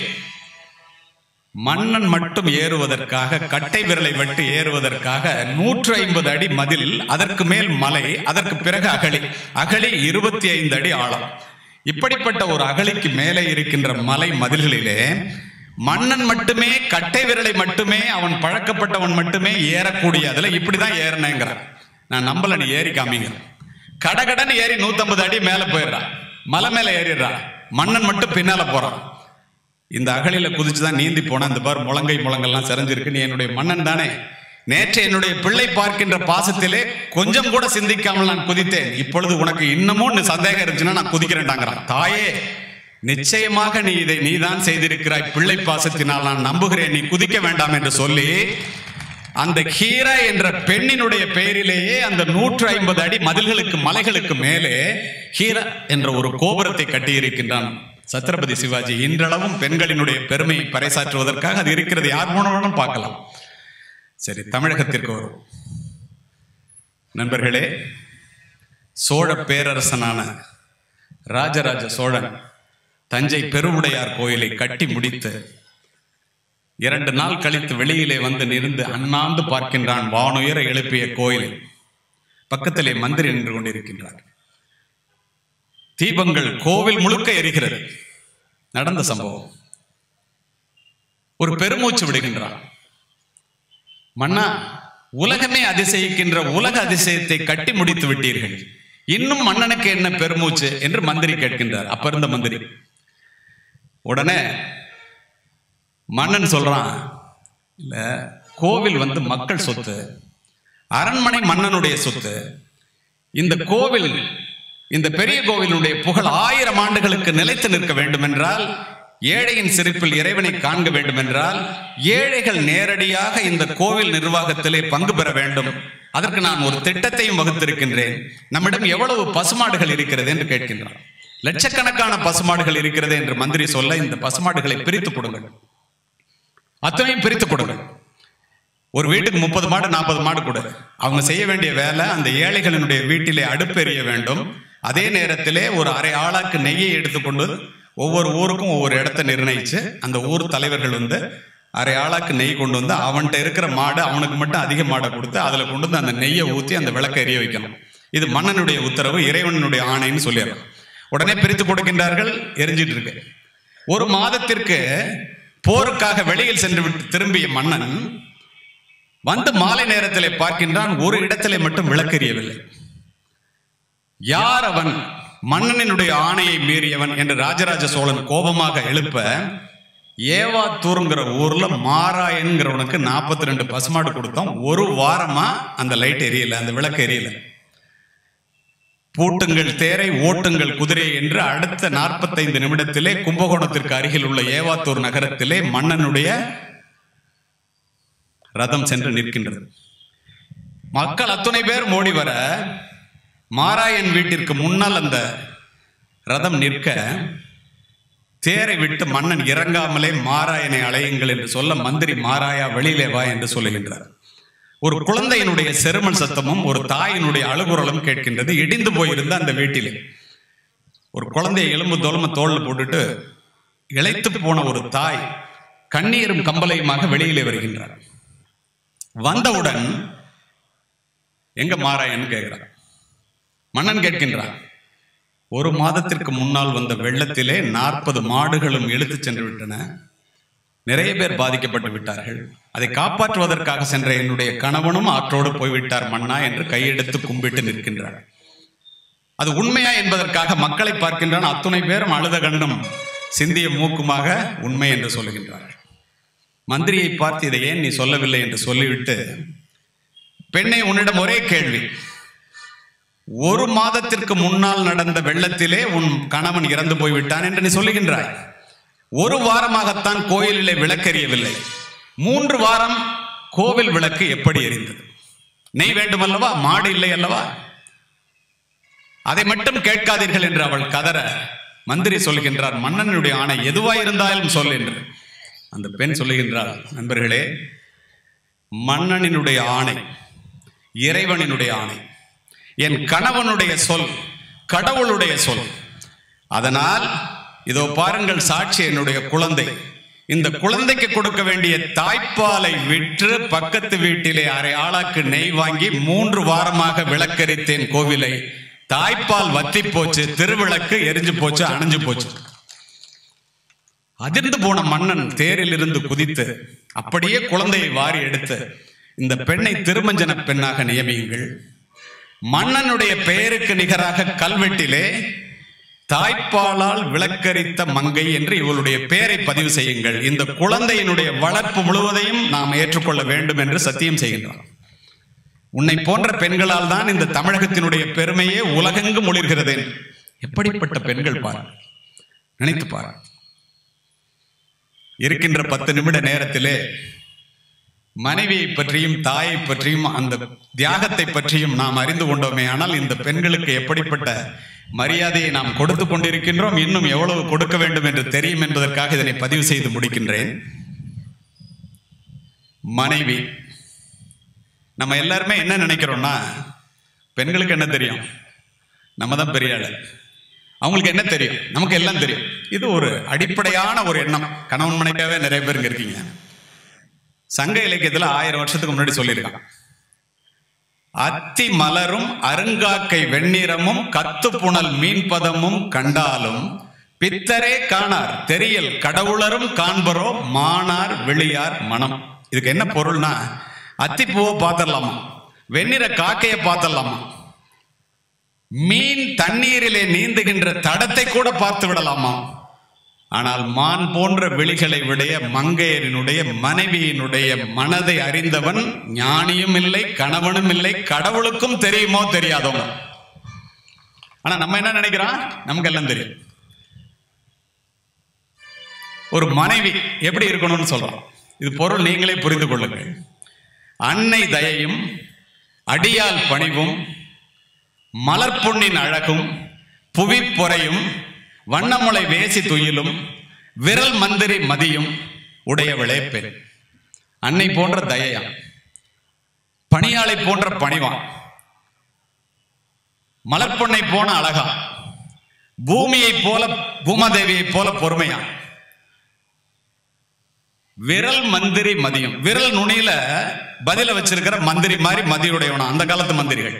S1: மன்னன் மட்டும் ஏறுவதற்காக கட்டை விரலை வெட்டி ஏறுவதற்காக நூற்று ஐம்பது அடி மதில் அதற்கு மேல் மலை அதற்கு பிறகு அகழி அகழி இருபத்தி ஐந்து அடி ஆழம் இப்படிப்பட்ட ஒரு அகழிக்கு மேலே இருக்கின்ற மலை மதில்களிலே மன்னன் மட்டுமே கட்டை விரலை மட்டுமே அவன் பழக்கப்பட்டவன் மட்டுமே ஏறக்கூடிய அதுல இப்படிதான் ஏறினேங்கிறான் நான் நம்பல நீ ஏறி காமிங்க கடகடன்னு ஏறி நூத்தம்பது அடி மேல போயிடுறான் மலை மேல ஏறிடுறான் மன்னன் மட்டும் பின்னால போறான் இந்த அகலில குதிச்சு தான் நீந்தி போன இந்த பார் முழங்கை முழங்கெல்லாம் செறிஞ்சிருக்கு நீ என்னுடைய மன்னன் தானே நேற்று என்னுடைய பிள்ளை பார்க்கின்ற பாசத்திலே கொஞ்சம் கூட சிந்திக்காமல் நான் குதித்தேன் இப்பொழுது உனக்கு இன்னமும் நீ சந்தேகம் இருந்துச்சுன்னா நான் குதிக்கிறேன்டாங்கிறான் தாயே நிச்சயமாக நீ இதை நீதான் செய்திருக்கிறாய் பிள்ளை பாசத்தினால் நான் நம்புகிறேன் நீ குதிக்க வேண்டாம் என்று சொல்லி அந்த ஹீரா என்ற பெண்ணினுடைய பெயரிலேயே அந்த நூற்று ஐம்பது அடி மதில்களுக்கு மலைகளுக்கு மேலே ஹீரா என்ற ஒரு கோபுரத்தை கட்டியிருக்கின்றான் சத்ரபதி சிவாஜி இன்றளவும் பெண்களினுடைய பெருமையை பறைசாற்றுவதற்காக அது இருக்கிறது யார் மூலமும் பார்க்கலாம் சரி தமிழகத்திற்கு வரும் நண்பர்களே சோழ பேரரசனான ராஜராஜ சோழன் தஞ்சை பெருவுடையார் கோயிலை கட்டி முடித்து இரண்டு நாள் கழித்து வெளியிலே வந்து நின்று அண்ணாந்து பார்க்கின்றான் வானுயர எழுப்பிய கோயில் பக்கத்திலே மந்திரி நின்று கொண்டிருக்கின்றார் தீபங்கள் கோவில் முழுக்க எரிகிறது நடந்த சம்பவம் ஒரு பெருமூச்சு விடுகின்றான் மன்னா உலகமே அதிசயிக்கின்ற உலக அதிசயத்தை கட்டி முடித்து விட்டீர்கள் இன்னும் மன்னனுக்கு என்ன பெருமூச்சு என்று மந்திரி கேட்கின்றார் அப்ப இருந்த மந்திரி உடனே மன்னன் சொல்றான் இல்ல கோவில் வந்து மக்கள் சொத்து அரண்மனை மன்னனுடைய சொத்து இந்த கோவில் இந்த பெரிய கோவிலுடைய புகழ் ஆயிரம் ஆண்டுகளுக்கு நிலைத்து நிற்க வேண்டும் என்றால் ஏழையின் சிரிப்பில் இறைவனை காண்க வேண்டும் என்றால் ஏழைகள் நேரடியாக இந்த கோவில் நிர்வாகத்திலே பங்கு பெற வேண்டும் அதற்கு நான் ஒரு திட்டத்தையும் வகுத்திருக்கின்றேன் நம்மிடம் எவ்வளவு பசுமாடுகள் இருக்கிறது என்று கேட்கின்றான் லட்சக்கணக்கான பசுமாடுகள் இருக்கிறது என்று மந்திரி சொல்ல இந்த பசுமாடுகளை பிரித்து கொடுங்கள் அத்தனையும் பிரித்து கொடுங்கள் ஒரு வீட்டுக்கு முப்பது மாடு நாற்பது மாடு கொடு அவங்க செய்ய வேண்டிய வேலை அந்த ஏழைகளினுடைய வீட்டிலே அடுப்பெரிய வேண்டும் அதே நேரத்திலே ஒரு அரை ஆளாக்கு நெய்யை எடுத்துக்கொண்டு ஒவ்வொரு ஊருக்கும் ஒவ்வொரு இடத்தை நிர்ணயிச்சு அந்த ஊர் தலைவர்கள் வந்து அரை ஆளாக்கு நெய் கொண்டு வந்து அவன்கிட்ட இருக்கிற மாடு அவனுக்கு மட்டும் அதிக மாடை கொடுத்து அதில் கொண்டு வந்து அந்த நெய்யை ஊற்றி அந்த விளக்கை எரிய வைக்கணும் இது மன்னனுடைய உத்தரவு இறைவனுடைய ஆணைன்னு சொல்லிடுறோம் உடனே பிரித்து கொடுக்கின்றார்கள் எரிஞ்சிட்டு இருக்கு ஒரு மாதத்திற்கு போருக்காக வெளியில் சென்று விட்டு திரும்பிய மன்னன் வந்து மாலை நேரத்திலே பார்க்கின்றான் ஒரு இடத்திலே மட்டும் விளக்கெரியவில்லை யார் அவன் மன்னனினுடைய ஆணையை மீறியவன் என்று ராஜராஜ சோழன் கோபமாக எழுப்ப ஏவாத்தூருங்கிற ஊர்ல மாராயன்கிறவனுக்கு நாற்பத்தி ரெண்டு பசுமாடு கொடுத்தோம் ஒரு வாரமா அந்த லைட் எரியல அந்த விளக்கு எரியல பூட்டுங்கள் தேரை ஓட்டுங்கள் குதிரை என்று அடுத்த நாற்பத்தைந்து நிமிடத்திலே கும்பகோணத்திற்கு அருகில் உள்ள ஏவாத்தூர் நகரத்திலே மன்னனுடைய ரதம் சென்று நிற்கின்றது மக்கள் அத்துணை பேர் மோடி வர மாராயன் வீட்டிற்கு முன்னால் அந்த ரதம் நிற்க தேரை விட்டு மன்னன் இறங்காமலே மாராயனை அலையுங்கள் என்று சொல்ல மந்திரி மாராயா வெளியிலே வா என்று சொல்லுகின்றார் ஒரு குழந்தையினுடைய செருமன் சத்தமும் ஒரு தாயினுடைய அழுகுரலும் கேட்கின்றது இடிந்து போயிருந்த அந்த வீட்டிலே ஒரு குழந்தையை எலும்பு தோலம தோல்ல போட்டுட்டு இழைத்து போன ஒரு தாய் கண்ணீரும் கம்பளையுமாக வெளியிலே வருகின்றார் வந்தவுடன் எங்க மாராயன் கேட்கிறார் மன்னன் கேட்கின்றார் ஒரு மாதத்திற்கு முன்னால் வந்த வெள்ளத்திலே நாற்பது மாடுகளும் இழுத்துச் சென்று விட்டன நிறைய பேர் பாதிக்கப்பட்டு விட்டார்கள் அதை காப்பாற்றுவதற்காக சென்ற என்னுடைய கணவனும் ஆற்றோடு போய்விட்டார் மன்னா என்று கையெடுத்து கும்பிட்டு நிற்கின்றார் அது உண்மையா என்பதற்காக மக்களை பார்க்கின்றான் அத்துணை பேரும் அழுத கண்ணும் சிந்திய மூக்குமாக உண்மை என்று சொல்லுகின்றார்கள் மந்திரியை பார்த்து இதை ஏன் நீ சொல்லவில்லை என்று சொல்லிவிட்டு பெண்ணை உன்னிடம் ஒரே கேள்வி ஒரு மாதத்திற்கு முன்னால் நடந்த வெள்ளத்திலே உன் கணவன் இறந்து போய்விட்டான் என்று நீ சொல்லுகின்றாய் ஒரு வாரமாகத்தான் கோயிலிலே விளக்கெரியவில்லை மூன்று வாரம் கோவில் விளக்கு எப்படி எரிந்தது நெய் வேண்டுமல்லவா மாடு இல்லை அல்லவா அதை மட்டும் கேட்காதீர்கள் என்று அவள் கதற மந்திரி சொல்கின்றார் மன்னனுடைய ஆணை எதுவாயிருந்தாலும் சொல் என்று அந்த பெண் சொல்லுகின்றார் நண்பர்களே மன்னனினுடைய ஆணை இறைவனினுடைய ஆணை என் கணவனுடைய சொல் கடவுளுடைய சொல் அதனால் இதோ பாருங்கள் சாட்சி என்னுடைய குழந்தை இந்த குழந்தைக்கு கொடுக்க வேண்டிய தாய்ப்பாலை விற்று பக்கத்து வீட்டிலே அரை ஆளாக்கு நெய் வாங்கி மூன்று வாரமாக விளக்கரித்தேன் கோவிலை தாய்ப்பால் வத்தி போச்சு திருவிளக்கு எரிஞ்சு போச்சு அணைஞ்சு போச்சு அதிர்ந்து போன மன்னன் தேரில் இருந்து குதித்து அப்படியே குழந்தையை வாரி எடுத்து இந்த பெண்ணை திருமஞ்சன பெண்ணாக நியமியுங்கள் மன்னனுடைய பெயருக்கு நிகராக கல்வெட்டிலே தாய்ப்பாலால் விளக்கரித்த மங்கை என்று இவளுடைய பெயரை பதிவு செய்யுங்கள் இந்த குழந்தையினுடைய வளர்ப்பு முழுவதையும் நாம் ஏற்றுக்கொள்ள வேண்டும் என்று சத்தியம் செய்கின்றார் உன்னை போன்ற பெண்களால் தான் இந்த தமிழகத்தினுடைய பெருமையே உலகெங்கும் ஒளிர்கிறது எப்படிப்பட்ட பெண்கள் பாரு நினைத்து பாரு இருக்கின்ற பத்து நிமிட நேரத்திலே மனைவியை பற்றியும் தாயை பற்றியும் அந்த தியாகத்தை பற்றியும் நாம் அறிந்து கொண்டோமே ஆனால் இந்த பெண்களுக்கு எப்படிப்பட்ட மரியாதையை நாம் கொடுத்து கொண்டிருக்கின்றோம் இன்னும் எவ்வளவு கொடுக்க வேண்டும் என்று தெரியும் என்பதற்காக இதனை பதிவு செய்து முடிக்கின்றேன் மனைவி நம்ம எல்லாருமே என்ன நினைக்கிறோம்னா பெண்களுக்கு என்ன தெரியும் நம்ம தான் பெரிய ஆளு அவங்களுக்கு என்ன தெரியும் நமக்கு எல்லாம் தெரியும் இது ஒரு அடிப்படையான ஒரு எண்ணம் கணவன் மனைவியாவே நிறைய பேருங்க இருக்கீங்க சங்க இலக்கியத்துல ஆயிரம் வருஷத்துக்கு முன்னாடி சொல்லியிருக்கான் அத்தி மலரும் அருங்காக்கை வெண்ணிறமும் கத்து புனல் மீன்பதமும் கண்டாலும் பித்தரே காணார் தெரியல் கடவுளரும் காண்பரோ மானார் வெளியார் மனம் இதுக்கு என்ன பொருள்னா அத்திப்பூவை பார்த்துடலாமா வெண்ணிற காக்கையை பார்த்துடலாமா மீன் தண்ணீரிலே நீந்துகின்ற தடத்தை கூட பார்த்து விடலாமா ஆனால் மான் போன்ற விழிகளை விடைய மங்கையரினுடைய மனைவியினுடைய மனதை அறிந்தவன் ஞானியும் இல்லை கணவனும் இல்லை கடவுளுக்கும் தெரியுமோ தெரியாதவங்க ஆனா நம்ம என்ன நினைக்கிறோம் நமக்கு எல்லாம் தெரியும் ஒரு மனைவி எப்படி இருக்கணும்னு சொல்றோம் இது பொருள் நீங்களே புரிந்து கொள்ளுங்கள் அன்னை தயையும் அடியால் பணிவும் மலர்பொன்னின் அழகும் புவி பொறையும் வண்ணமுளை வேசி துயிலும் விரல் மந்திரி மதியும் உடையவளே பெண் அன்னை போன்ற தயையா பணியாளை போன்ற பணிவான் மலர்பொன்னை போன அழகா பூமியைப் போல பூமாதேவியைப் போல பொறுமையா விரல் மந்திரி மதியம் விரல் நுனியில பதில வச்சிருக்கிற மந்திரி மாதிரி மதியுடையவனா அந்த காலத்து மந்திரிகள்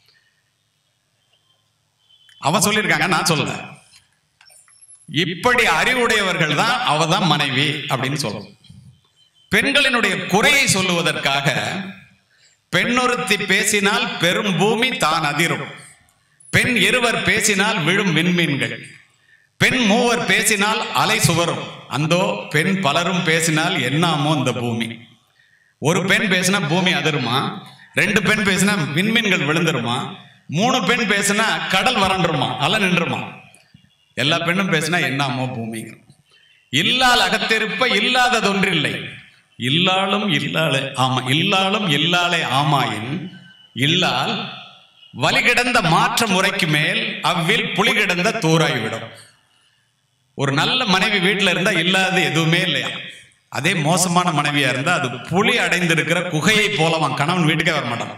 S1: அவன் சொல்லியிருக்காங்க நான் சொல்லல இப்படி அறிவுடையவர்கள் தான் அவ தான் மனைவி அப்படின்னு சொல்லணும் பெண்களினுடைய குறையை சொல்லுவதற்காக பெண்ணொருத்தி பேசினால் பெரும் பூமி தான் அதிரும் பெண் இருவர் பேசினால் விழும் விண்மீன்கள் பெண் மூவர் பேசினால் அலை சுவரும் அந்தோ பெண் பலரும் பேசினால் என்னாமோ இந்த பூமி ஒரு பெண் பேசினா பூமி அதிருமா ரெண்டு பெண் பேசினா விண்மீன்கள் விழுந்துருமா மூணு பெண் பேசினா கடல் வறண்டுருமா அலை நின்றுமா எல்லா பெண்ணும் பேசினா என்னாமோ பூமி இல்லால் அகத்திருப்ப இல்லாததொன்றில்லை இல்லாலும் இல்லாளே ஆமா இல்லாலும் இல்லாளே ஆமாயின் இல்லால் வலி கிடந்த மாற்ற முறைக்கு மேல் அவ்வில் புலி கிடந்த தூராய் விடும் ஒரு நல்ல மனைவி வீட்டுல இருந்தா இல்லாத எதுவுமே இல்லையா அதே மோசமான மனைவியா இருந்தா அது புலி அடைந்திருக்கிற குகையை போலவான் கணவன் வீட்டுக்கே வர மாட்டான்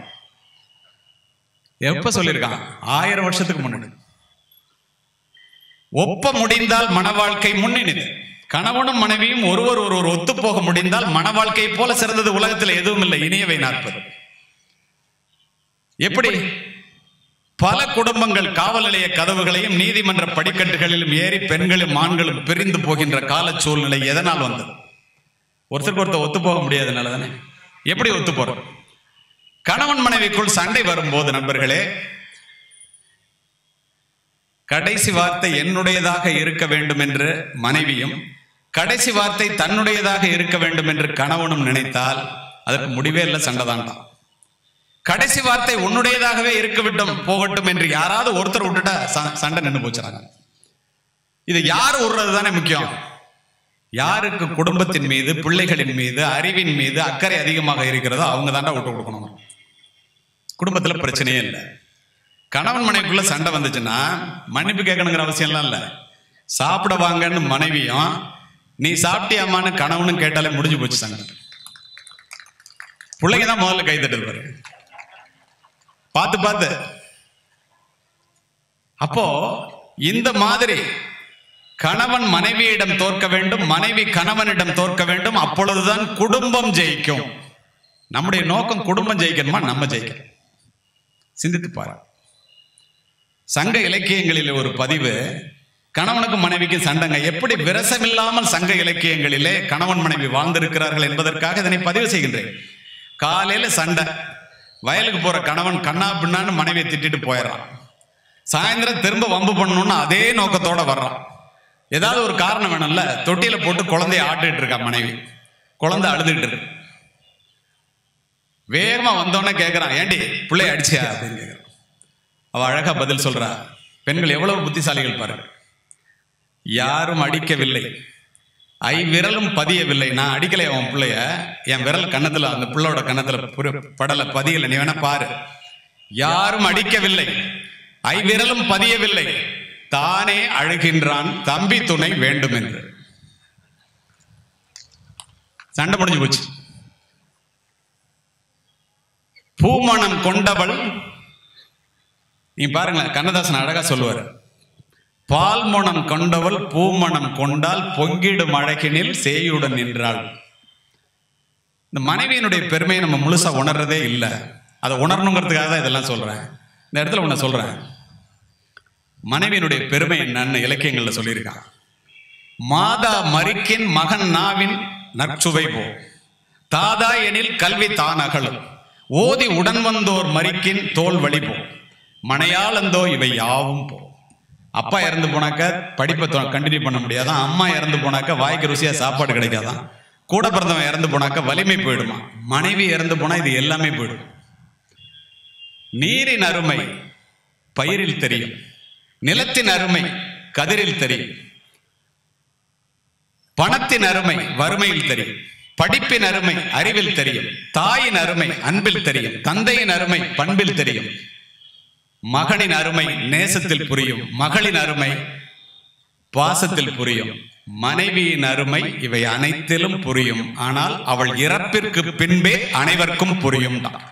S1: எப்ப சொல்லியிருக்கான் ஆயிரம் வருஷத்துக்கு முன்னாடி ஒப்ப முடிந்தால் மன வாழ்க்கை முன்னினிது கணவனும் மனைவியும் ஒருவர் ஒருவர் ஒத்து போக முடிந்தால் மன வாழ்க்கையை போல சிறந்தது உலகத்தில் எதுவும் இல்லை இனியவை நாற்பது எப்படி பல குடும்பங்கள் காவல் நிலைய கதவுகளையும் நீதிமன்ற படிக்கட்டுகளிலும் ஏறி பெண்களும் ஆண்களும் பிரிந்து போகின்ற கால சூழ்நிலை எதனால் வந்தது ஒருத்தருக்கு ஒருத்தர் ஒத்து போக முடியாதனால தானே எப்படி ஒத்து போறோம் கணவன் மனைவிக்குள் சண்டை வரும்போது நண்பர்களே கடைசி வார்த்தை என்னுடையதாக இருக்க வேண்டும் என்று மனைவியும் கடைசி வார்த்தை தன்னுடையதாக இருக்க வேண்டும் என்று கணவனும் நினைத்தால் அதற்கு முடிவே இல்லை சண்டை தான்டான் கடைசி வார்த்தை உன்னுடையதாகவே இருக்க விட்டும் போகட்டும் என்று யாராவது ஒருத்தர் விட்டுட்டா ச- சண்டை நின்று போச்சுறாங்க இது யார் விடுறது தானே முக்கியம் யாருக்கு குடும்பத்தின் மீது பிள்ளைகளின் மீது அறிவின் மீது அக்கறை அதிகமாக இருக்கிறதோ அவங்க தாண்டா விட்டு கொடுக்கணும் குடும்பத்துல பிரச்சனையே இல்லை கணவன் மனைவிக்குள்ள சண்டை வந்துச்சுன்னா மன்னிப்பு கேட்கணுங்கிற அவசியம்லாம் இல்லை சாப்பிட வாங்கன்னு மனைவியும் நீ சாப்பிட்டியாமான்னு கணவனும் கேட்டாலே முடிஞ்சு போச்சு சண்டை பிள்ளைங்க தான் முதல்ல கை தட்டுது பாரு பார்த்து பார்த்து அப்போ இந்த மாதிரி கணவன் மனைவியிடம் தோற்க வேண்டும் மனைவி கணவனிடம் தோற்க வேண்டும் அப்பொழுதுதான் குடும்பம் ஜெயிக்கும் நம்முடைய நோக்கம் குடும்பம் ஜெயிக்கணுமா நம்ம ஜெயிக்கணும் சிந்தித்து பாரு சங்க இலக்கியங்களில் ஒரு பதிவு கணவனுக்கும் மனைவிக்கும் சண்டைங்க எப்படி விரசமில்லாமல் சங்க இலக்கியங்களிலே கணவன் மனைவி வாழ்ந்திருக்கிறார்கள் என்பதற்காக இதனை பதிவு செய்கின்றேன் காலையில சண்டை வயலுக்கு போற கணவன் கண்ணா பின்னான்னு மனைவியை திட்டிட்டு போயிடுறான் சாயந்தரம் திரும்ப வம்பு பண்ணணும்னு அதே நோக்கத்தோட வர்றான் ஏதாவது ஒரு காரணம் வேணும்ல தொட்டியில போட்டு குழந்தைய ஆட்டிட்டு இருக்கா மனைவி குழந்தை அழுதுட்டு இருக்கு வேகமா வந்தோடனே கேட்கறான் ஏண்டி பிள்ளைய அடிச்சியா அப்படின்னு கேட்கறான் அவ அழகா பதில் சொல்றா பெண்கள் எவ்வளவு புத்திசாலிகள் பாருங்க யாரும் அடிக்கவில்லை ஐ விரலும் பதியவில்லை நான் அடிக்கலை அவன் பிள்ளைய என் விரல் கன்னத்துல அந்த பிள்ளையோட கன்னத்துல புரு- படல பதியல நீ வேணா பாரு யாரும் அடிக்கவில்லை ஐ விரலும் பதியவில்லை தானே அழுகின்றான் தம்பி துணை வேண்டும் என்று சண்டை முடிஞ்சு போச்சு பூமணம் கொண்டவள் நீ பாருங்களேன் கண்ணதாசன் அழகா சொல்லுவார் பால் மணம் கொண்டவள் பூமணம் கொண்டால் பொங்கிடும் அழகினில் சேயுடன் நின்றாள் இந்த மனைவியினுடைய பெருமையை நம்ம முழுசா உணர்றதே இல்லை அதை உணரணுங்கிறதுக்காக தான் இதெல்லாம் சொல்றேன் இந்த இடத்துல ஒன்று சொல்றேன் மனைவியினுடைய பெருமை என்னன்னு இலக்கியங்கள்ல சொல்லியிருக்கான் மாதா மறிக்கின் மகன் நாவின் நற்சுவை போ தாதா எனில் கல்வி தான் அகலும் ஓதி உடன் வந்தோர் மறிக்கின் தோல் வழி போ மனையாளந்தோ இவை யாவும் போ அப்பா இறந்து போனாக்க படிப்பை கண்டினியூ பண்ண முடியாதான் அம்மா இறந்து போனாக்க வாய்க்கு ருசியா சாப்பாடு கிடைக்காதான் கூட பிறந்தவன் இறந்து போனாக்க வலிமை போயிடுமா மனைவி இறந்து போனா இது எல்லாமே போயிடும் நீரின் அருமை பயிரில் தெரியும் நிலத்தின் அருமை கதிரில் தெரியும் பணத்தின் அருமை வறுமையில் தெரியும் படிப்பின் அருமை அறிவில் தெரியும் தாயின் அருமை அன்பில் தெரியும் தந்தையின் அருமை பண்பில் தெரியும் மகனின் அருமை நேசத்தில் புரியும் மகளின் அருமை பாசத்தில் புரியும் மனைவியின் அருமை இவை அனைத்திலும் புரியும் ஆனால் அவள் இறப்பிற்கு பின்பே அனைவருக்கும் புரியும் தான்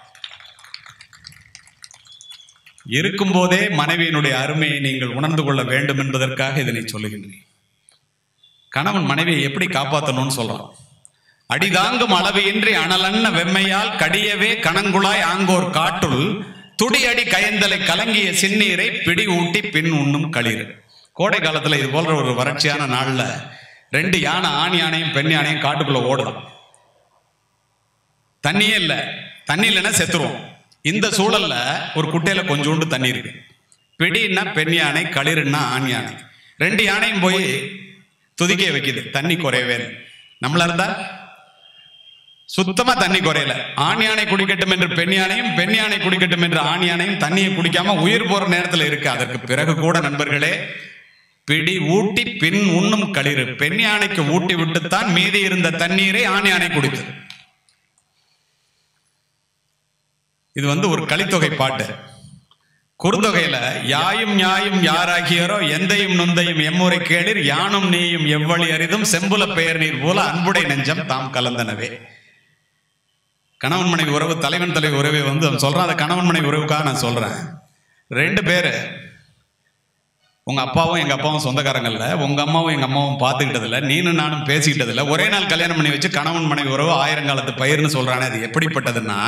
S1: இருக்கும்போதே மனைவியினுடைய அருமையை நீங்கள் உணர்ந்து கொள்ள வேண்டும் என்பதற்காக இதனை சொல்லுகின்றேன் கணவன் மனைவியை எப்படி காப்பாற்றணும்னு சொல்றான் அடிதாங்கும் அளவு இன்றி அனலன்ன வெம்மையால் கடியவே கணங்குழாய் ஆங்கோர் காட்டுள் துடியடி கயந்தலை கலங்கிய சின்னீரை பிடி ஊட்டி பின் உண்ணும் களிர் கோடை காலத்துல இது போன்ற ஒரு வறட்சியான நாள்ல ரெண்டு யானை ஆண் யானையும் பெண் யானையும் காட்டுக்குள்ள ஓடுதான் தண்ணியே இல்ல தண்ணி இல்லைன்னா செத்துருவோம் இந்த சூழல்ல ஒரு குட்டையில கொஞ்சோண்டு தண்ணி இருக்கு பிடின்னா பெண் யானை களிறுன்னா ஆண் யானை ரெண்டு யானையும் போய் துதிக்க வைக்குது தண்ணி குறையவே இல்லை நம்மள இருந்தா சுத்தமா தண்ணி குறையல ஆண் யானை குடிக்கட்டும் என்று பெண் யானையும் பெண் யானை குடிக்கட்டும் என்று ஆண் யானையும் தண்ணியை குடிக்காம உயிர் போற நேரத்துல இருக்கு அதற்கு பிறகு கூட நண்பர்களே பிடி ஊட்டி பின் உண்ணும் களிறு பெண் யானைக்கு ஊட்டி விட்டுத்தான் மீதி இருந்த தண்ணீரை ஆண் யானை குடித்தது இது வந்து ஒரு கலித்தொகை பாட்டு குறுந்தொகையில யாயும் யாயும் யாராகியரோ எந்தையும் நொந்தையும் எம்முறை கேளிர் யானும் நீயும் எவ்வழி அரிதும் செம்புல பெயர் நீர் போல அன்புடை நெஞ்சம் தாம் கலந்தனவே கணவன் மனைவி உறவு தலைவன் தலைவி உறவை வந்து அவன் சொல்றான் அந்த கணவன் மனைவி உறவுக்காக நான் சொல்றேன் ரெண்டு பேரு உங்க அப்பாவும் எங்க அப்பாவும் சொந்தக்காரங்க இல்ல உங்க அம்மாவும் எங்க அம்மாவும் பார்த்துக்கிட்டது இல்ல நீனும் நானும் பேசிக்கிட்டது இல்ல ஒரே நாள் கல்யாணம் பண்ணி வச்சு கணவன் மனைவி உறவு ஆயிரங்காலத்து பயிர்னு சொல்றானே அது எப்படிப்பட்டதுன்னா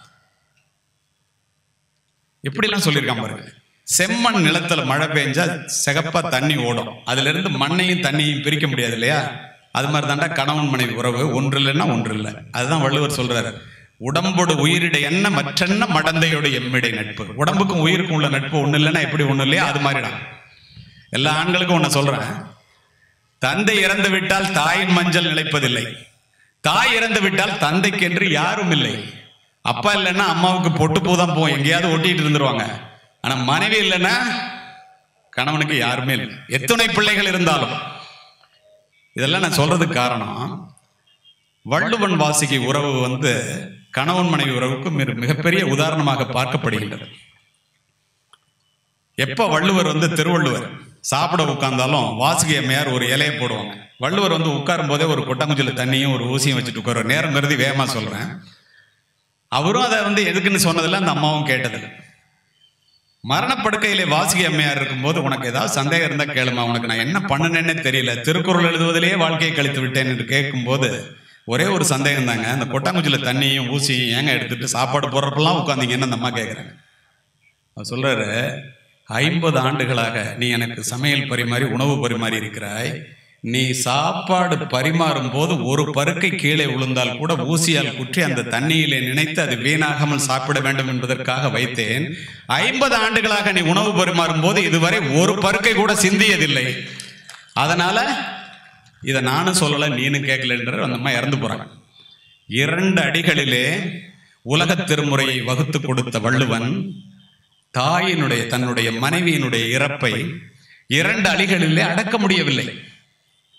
S1: எப்படிலாம் சொல்லியிருக்கான் பாருங்க செம்மண் நிலத்துல மழை பெஞ்சா சிகப்பா தண்ணி ஓடும் அதுல இருந்து மண்ணையும் தண்ணியும் பிரிக்க முடியாது இல்லையா அது மாதிரி தாண்டா கணவன் மனைவி உறவு ஒன்று இல்லைன்னா ஒன்று இல்லை அதுதான் வள்ளுவர் சொல்றாரு உடம்போடு உயிரிடை என்ன மற்றென்ன மடந்தையோட எம்மிடை நட்பு உடம்புக்கும் உயிருக்கும் உள்ள நட்பு ஒண்ணு இல்லைன்னா எப்படி ஒண்ணு இல்லையா அது மாதிரிதான் எல்லா ஆண்களுக்கும் ஒண்ணு சொல்றேன் தந்தை இறந்து விட்டால் தாயின் மஞ்சள் நிலைப்பதில்லை தாய் இறந்து விட்டால் தந்தைக்கென்று யாரும் இல்லை அப்பா இல்லைன்னா அம்மாவுக்கு பொட்டு பூ தான் போவோம் எங்கேயாவது ஒட்டிட்டு இருந்துருவாங்க ஆனா மனைவி இல்லைன்னா கணவனுக்கு யாருமே இல்லை எத்தனை பிள்ளைகள் இருந்தாலும் இதெல்லாம் நான் சொல்றதுக்கு காரணம் வள்ளுவன் வாசிக்கு உறவு வந்து கணவன் மனைவி உறவுக்கு மிக- மிகப்பெரிய உதாரணமாக பார்க்கப்படுகின்றது எப்ப வள்ளுவர் வந்து திருவள்ளுவர் சாப்பிட உட்கார்ந்தாலும் வாசுகி அம்மையார் ஒரு இலையை போடுவாங்க வள்ளுவர் வந்து உட்காரும் போதே ஒரு கொட்டாங்குச்சில தண்ணியும் ஒரு ஊசியும் வச்சுட்டு உட்காருவார் நேரம் கருதி வேகமா சொல்றேன் அவரும் அதை வந்து எதுக்குன்னு சொன்னதில்ல அந்த அம்மாவும் கேட்டதில்லை மரணப்படுக்கையிலே வாசுகி அம்மையார் இருக்கும்போது உனக்கு ஏதாவது சந்தேகம் இருந்தா கேளுமா உனக்கு நான் என்ன பண்ணுனேன்னே தெரியல திருக்குறள் எழுதுவதிலேயே வாழ்க்கையை கழித்து விட்டேன் என்று கேட்கும்போது ஒரே ஒரு சந்தேகம் தாங்க அந்த கொட்டாங்குச்சில தண்ணியும் ஊசியும் ஏங்க எடுத்துட்டு சாப்பாடு போடுறப்பெல்லாம் உட்காந்தீங்கன்னு அந்த அம்மா கேட்குறாங்க அவர் சொல்றாரு ஐம்பது ஆண்டுகளாக நீ எனக்கு சமையல் பரிமாறி உணவு பரிமாறி இருக்கிறாய் நீ சாப்பாடு பரிமாறும் போது ஒரு பருக்கை கீழே விழுந்தால் கூட ஊசியால் குற்றி அந்த தண்ணியிலே நினைத்து அது வீணாகாமல் சாப்பிட வேண்டும் என்பதற்காக வைத்தேன் ஐம்பது ஆண்டுகளாக நீ உணவு பரிமாறும் போது இதுவரை ஒரு பருக்கை கூட சிந்தியதில்லை அதனால இதை நானும் சொல்லல நீனும் கேட்கலன்ற அந்த அம்மா இறந்து போறாங்க இரண்டு அடிகளிலே உலகத் திருமுறையை வகுத்து கொடுத்த வள்ளுவன் தாயினுடைய தன்னுடைய மனைவியினுடைய இறப்பை இரண்டு அடிகளிலே அடக்க முடியவில்லை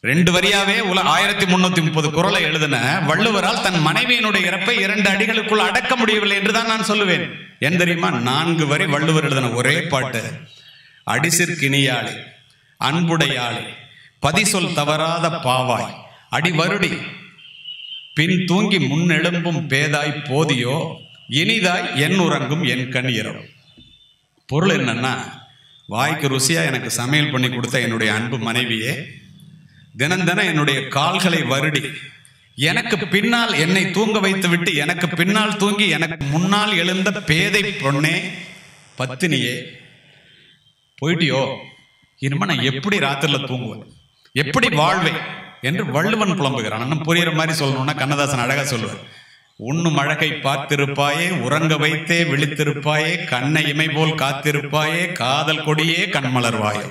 S1: ரெண்டு வரியாவே உல ஆயிரத்தி முன்னூத்தி முப்பது குரலை எழுதின வள்ளுவரால் தன் மனைவியினுடைய இறப்பை இரண்டு அடிகளுக்குள் அடக்க முடியவில்லை என்றுதான் நான் சொல்லுவேன் ஏன் தெரியுமா நான்கு வரி வள்ளுவர் எழுதின ஒரே பாட்டு அடிசிற்கினியாளி அன்புடையாளி பதிசொல் தவறாத பாவாய் அடி வருடி பின் தூங்கி முன்னெழும்பும் பேதாய் போதியோ இனிதாய் என் உறங்கும் என் கண் இரவு பொருள் என்னன்னா வாய்க்கு ருசியா எனக்கு சமையல் பண்ணி கொடுத்த என்னுடைய அன்பு மனைவியே தினம் தினம் என்னுடைய கால்களை வருடி எனக்கு பின்னால் என்னை தூங்க வைத்து விட்டு எனக்கு பின்னால் தூங்கி எனக்கு முன்னால் எழுந்த பேதை பொண்ணே பத்தினியே போயிட்டியோ இனிமே நான் எப்படி ராத்திரில தூங்குவேன் எப்படி வாழ்வேன் என்று வள்ளுவன் புலம்புகிறான் இன்னும் புரியுற மாதிரி சொல்லணும்னா கண்ணதாசன் அழகா சொல்லுவார் உண்ணும் அழகை பார்த்திருப்பாயே உறங்க வைத்தே விழித்திருப்பாயே கண்ணை இமை போல் காத்திருப்பாயே காதல் கொடியே கண்மலர்வாயே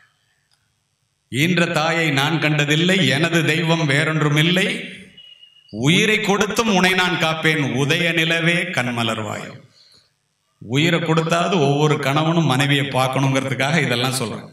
S1: ஈன்ற தாயை நான் கண்டதில்லை எனது தெய்வம் வேறொன்றுமில்லை உயிரை கொடுத்தும் உனை நான் காப்பேன் உதய நிலவே கண்மலர்வாயோ உயிரை கொடுத்தாவது ஒவ்வொரு கணவனும் மனைவியை பார்க்கணுங்கிறதுக்காக இதெல்லாம் சொல்றேன்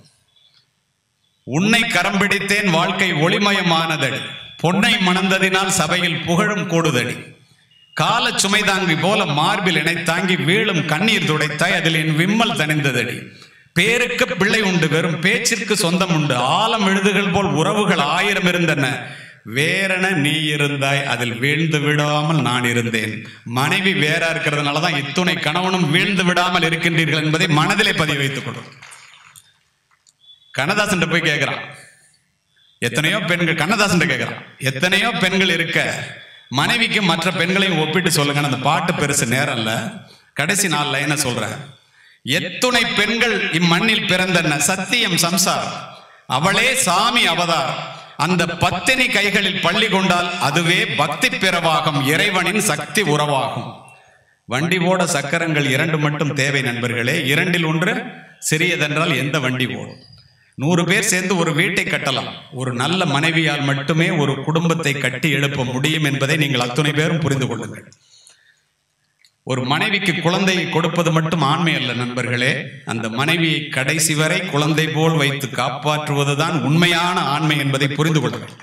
S1: உன்னை கரம் பிடித்தேன் வாழ்க்கை ஒளிமயமானதடி பொன்னை மணந்ததினால் சபையில் புகழும் கூடுதடி கால சுமை தாங்கி போல மார்பில் இணைத்தாங்கி வீழும் கண்ணீர் துடைத்தாய் அதில் என் விம்மல் தணிந்ததடி பேருக்கு பிள்ளை உண்டு வெறும் பேச்சிற்கு சொந்தம் உண்டு ஆலம் எழுதுகள் போல் உறவுகள் ஆயிரம் இருந்தன வேறென நீ இருந்தாய் அதில் வீழ்ந்து விடாமல் நான் இருந்தேன் மனைவி வேறா இருக்கிறதுனால தான் இத்துணை கணவனும் வீழ்ந்து விடாமல் இருக்கின்றீர்கள் என்பதை மனதிலே பதிவு வைத்துக் கொள்ளும் கண்ணதாசன் போய் கேட்கிறான் எத்தனையோ பெண்கள் கண்ணதாசன் கேட்கிறான் எத்தனையோ பெண்கள் இருக்க மனைவிக்கு மற்ற பெண்களையும் ஒப்பிட்டு சொல்லுங்க அந்த பாட்டு பெருசு நேரம் இல்ல கடைசி நாலு லைனை சொல்றேன் எத்துணை பெண்கள் இம்மண்ணில் பிறந்தன சத்தியம் சம்சாரம் அவளே சாமி அவதார் அந்த பத்தினி கைகளில் பள்ளி கொண்டால் அதுவே பக்தி பிறவாகும் இறைவனின் சக்தி உறவாகும் வண்டி ஓட சக்கரங்கள் இரண்டு மட்டும் தேவை நண்பர்களே இரண்டில் ஒன்று சிறியதென்றால் எந்த வண்டி ஓடும் நூறு பேர் சேர்ந்து ஒரு வீட்டை கட்டலாம் ஒரு நல்ல மனைவியால் மட்டுமே ஒரு குடும்பத்தை கட்டி எழுப்ப முடியும் என்பதை நீங்கள் அத்துணை பேரும் புரிந்து கொள்ளுங்கள் ஒரு மனைவிக்கு குழந்தையை கொடுப்பது மட்டும் ஆண்மை அல்ல நண்பர்களே அந்த மனைவியை கடைசி வரை குழந்தை போல் வைத்து காப்பாற்றுவதுதான் உண்மையான ஆண்மை என்பதை புரிந்து கொள்ளுங்கள்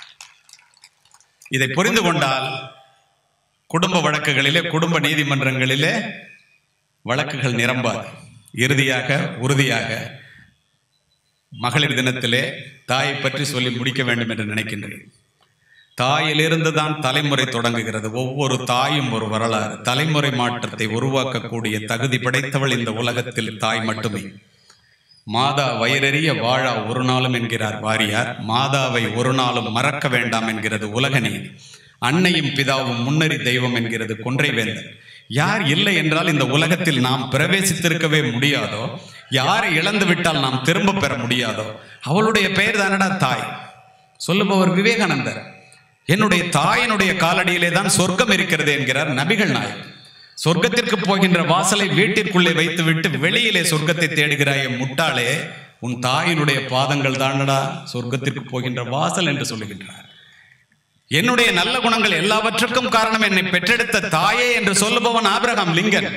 S1: இதை புரிந்து கொண்டால் குடும்ப வழக்குகளிலே குடும்ப நீதிமன்றங்களிலே வழக்குகள் நிரம்பாது இறுதியாக உறுதியாக மகளிர் தினத்திலே தாயை பற்றி சொல்லி முடிக்க வேண்டும் என்று நினைக்கின்றேன் தாயிலிருந்து தான் தலைமுறை தொடங்குகிறது ஒவ்வொரு தாயும் ஒரு வரலாறு தலைமுறை மாற்றத்தை உருவாக்கக்கூடிய தகுதி படைத்தவள் இந்த உலகத்தில் தாய் மட்டுமே மாதா வயிறறிய வாழா ஒரு நாளும் என்கிறார் வாரியார் மாதாவை ஒரு நாளும் மறக்க வேண்டாம் என்கிறது உலக நீதி அன்னையும் பிதாவும் முன்னறி தெய்வம் என்கிறது கொன்றை வேந்தன் யார் இல்லை என்றால் இந்த உலகத்தில் நாம் பிரவேசித்திருக்கவே முடியாதோ யாரை இழந்து விட்டால் நாம் திரும்ப பெற முடியாதோ அவளுடைய பெயர் தானடா தாய் சொல்லுபவர் விவேகானந்தர் என்னுடைய தாயினுடைய காலடியிலே தான் சொர்க்கம் இருக்கிறது என்கிறார் நபிகள் நாயக் சொர்க்கத்திற்கு போகின்ற வாசலை வீட்டிற்குள்ளே வைத்துவிட்டு வெளியிலே சொர்க்கத்தை தேடுகிறாய் முட்டாளே உன் தாயினுடைய பாதங்கள் தானடா சொர்க்கத்திற்கு போகின்ற வாசல் என்று சொல்லுகின்றார் என்னுடைய நல்ல குணங்கள் எல்லாவற்றுக்கும் காரணம் என்னை பெற்றெடுத்த தாயே என்று சொல்லுபவன் ஆபிரகாம் லிங்கன்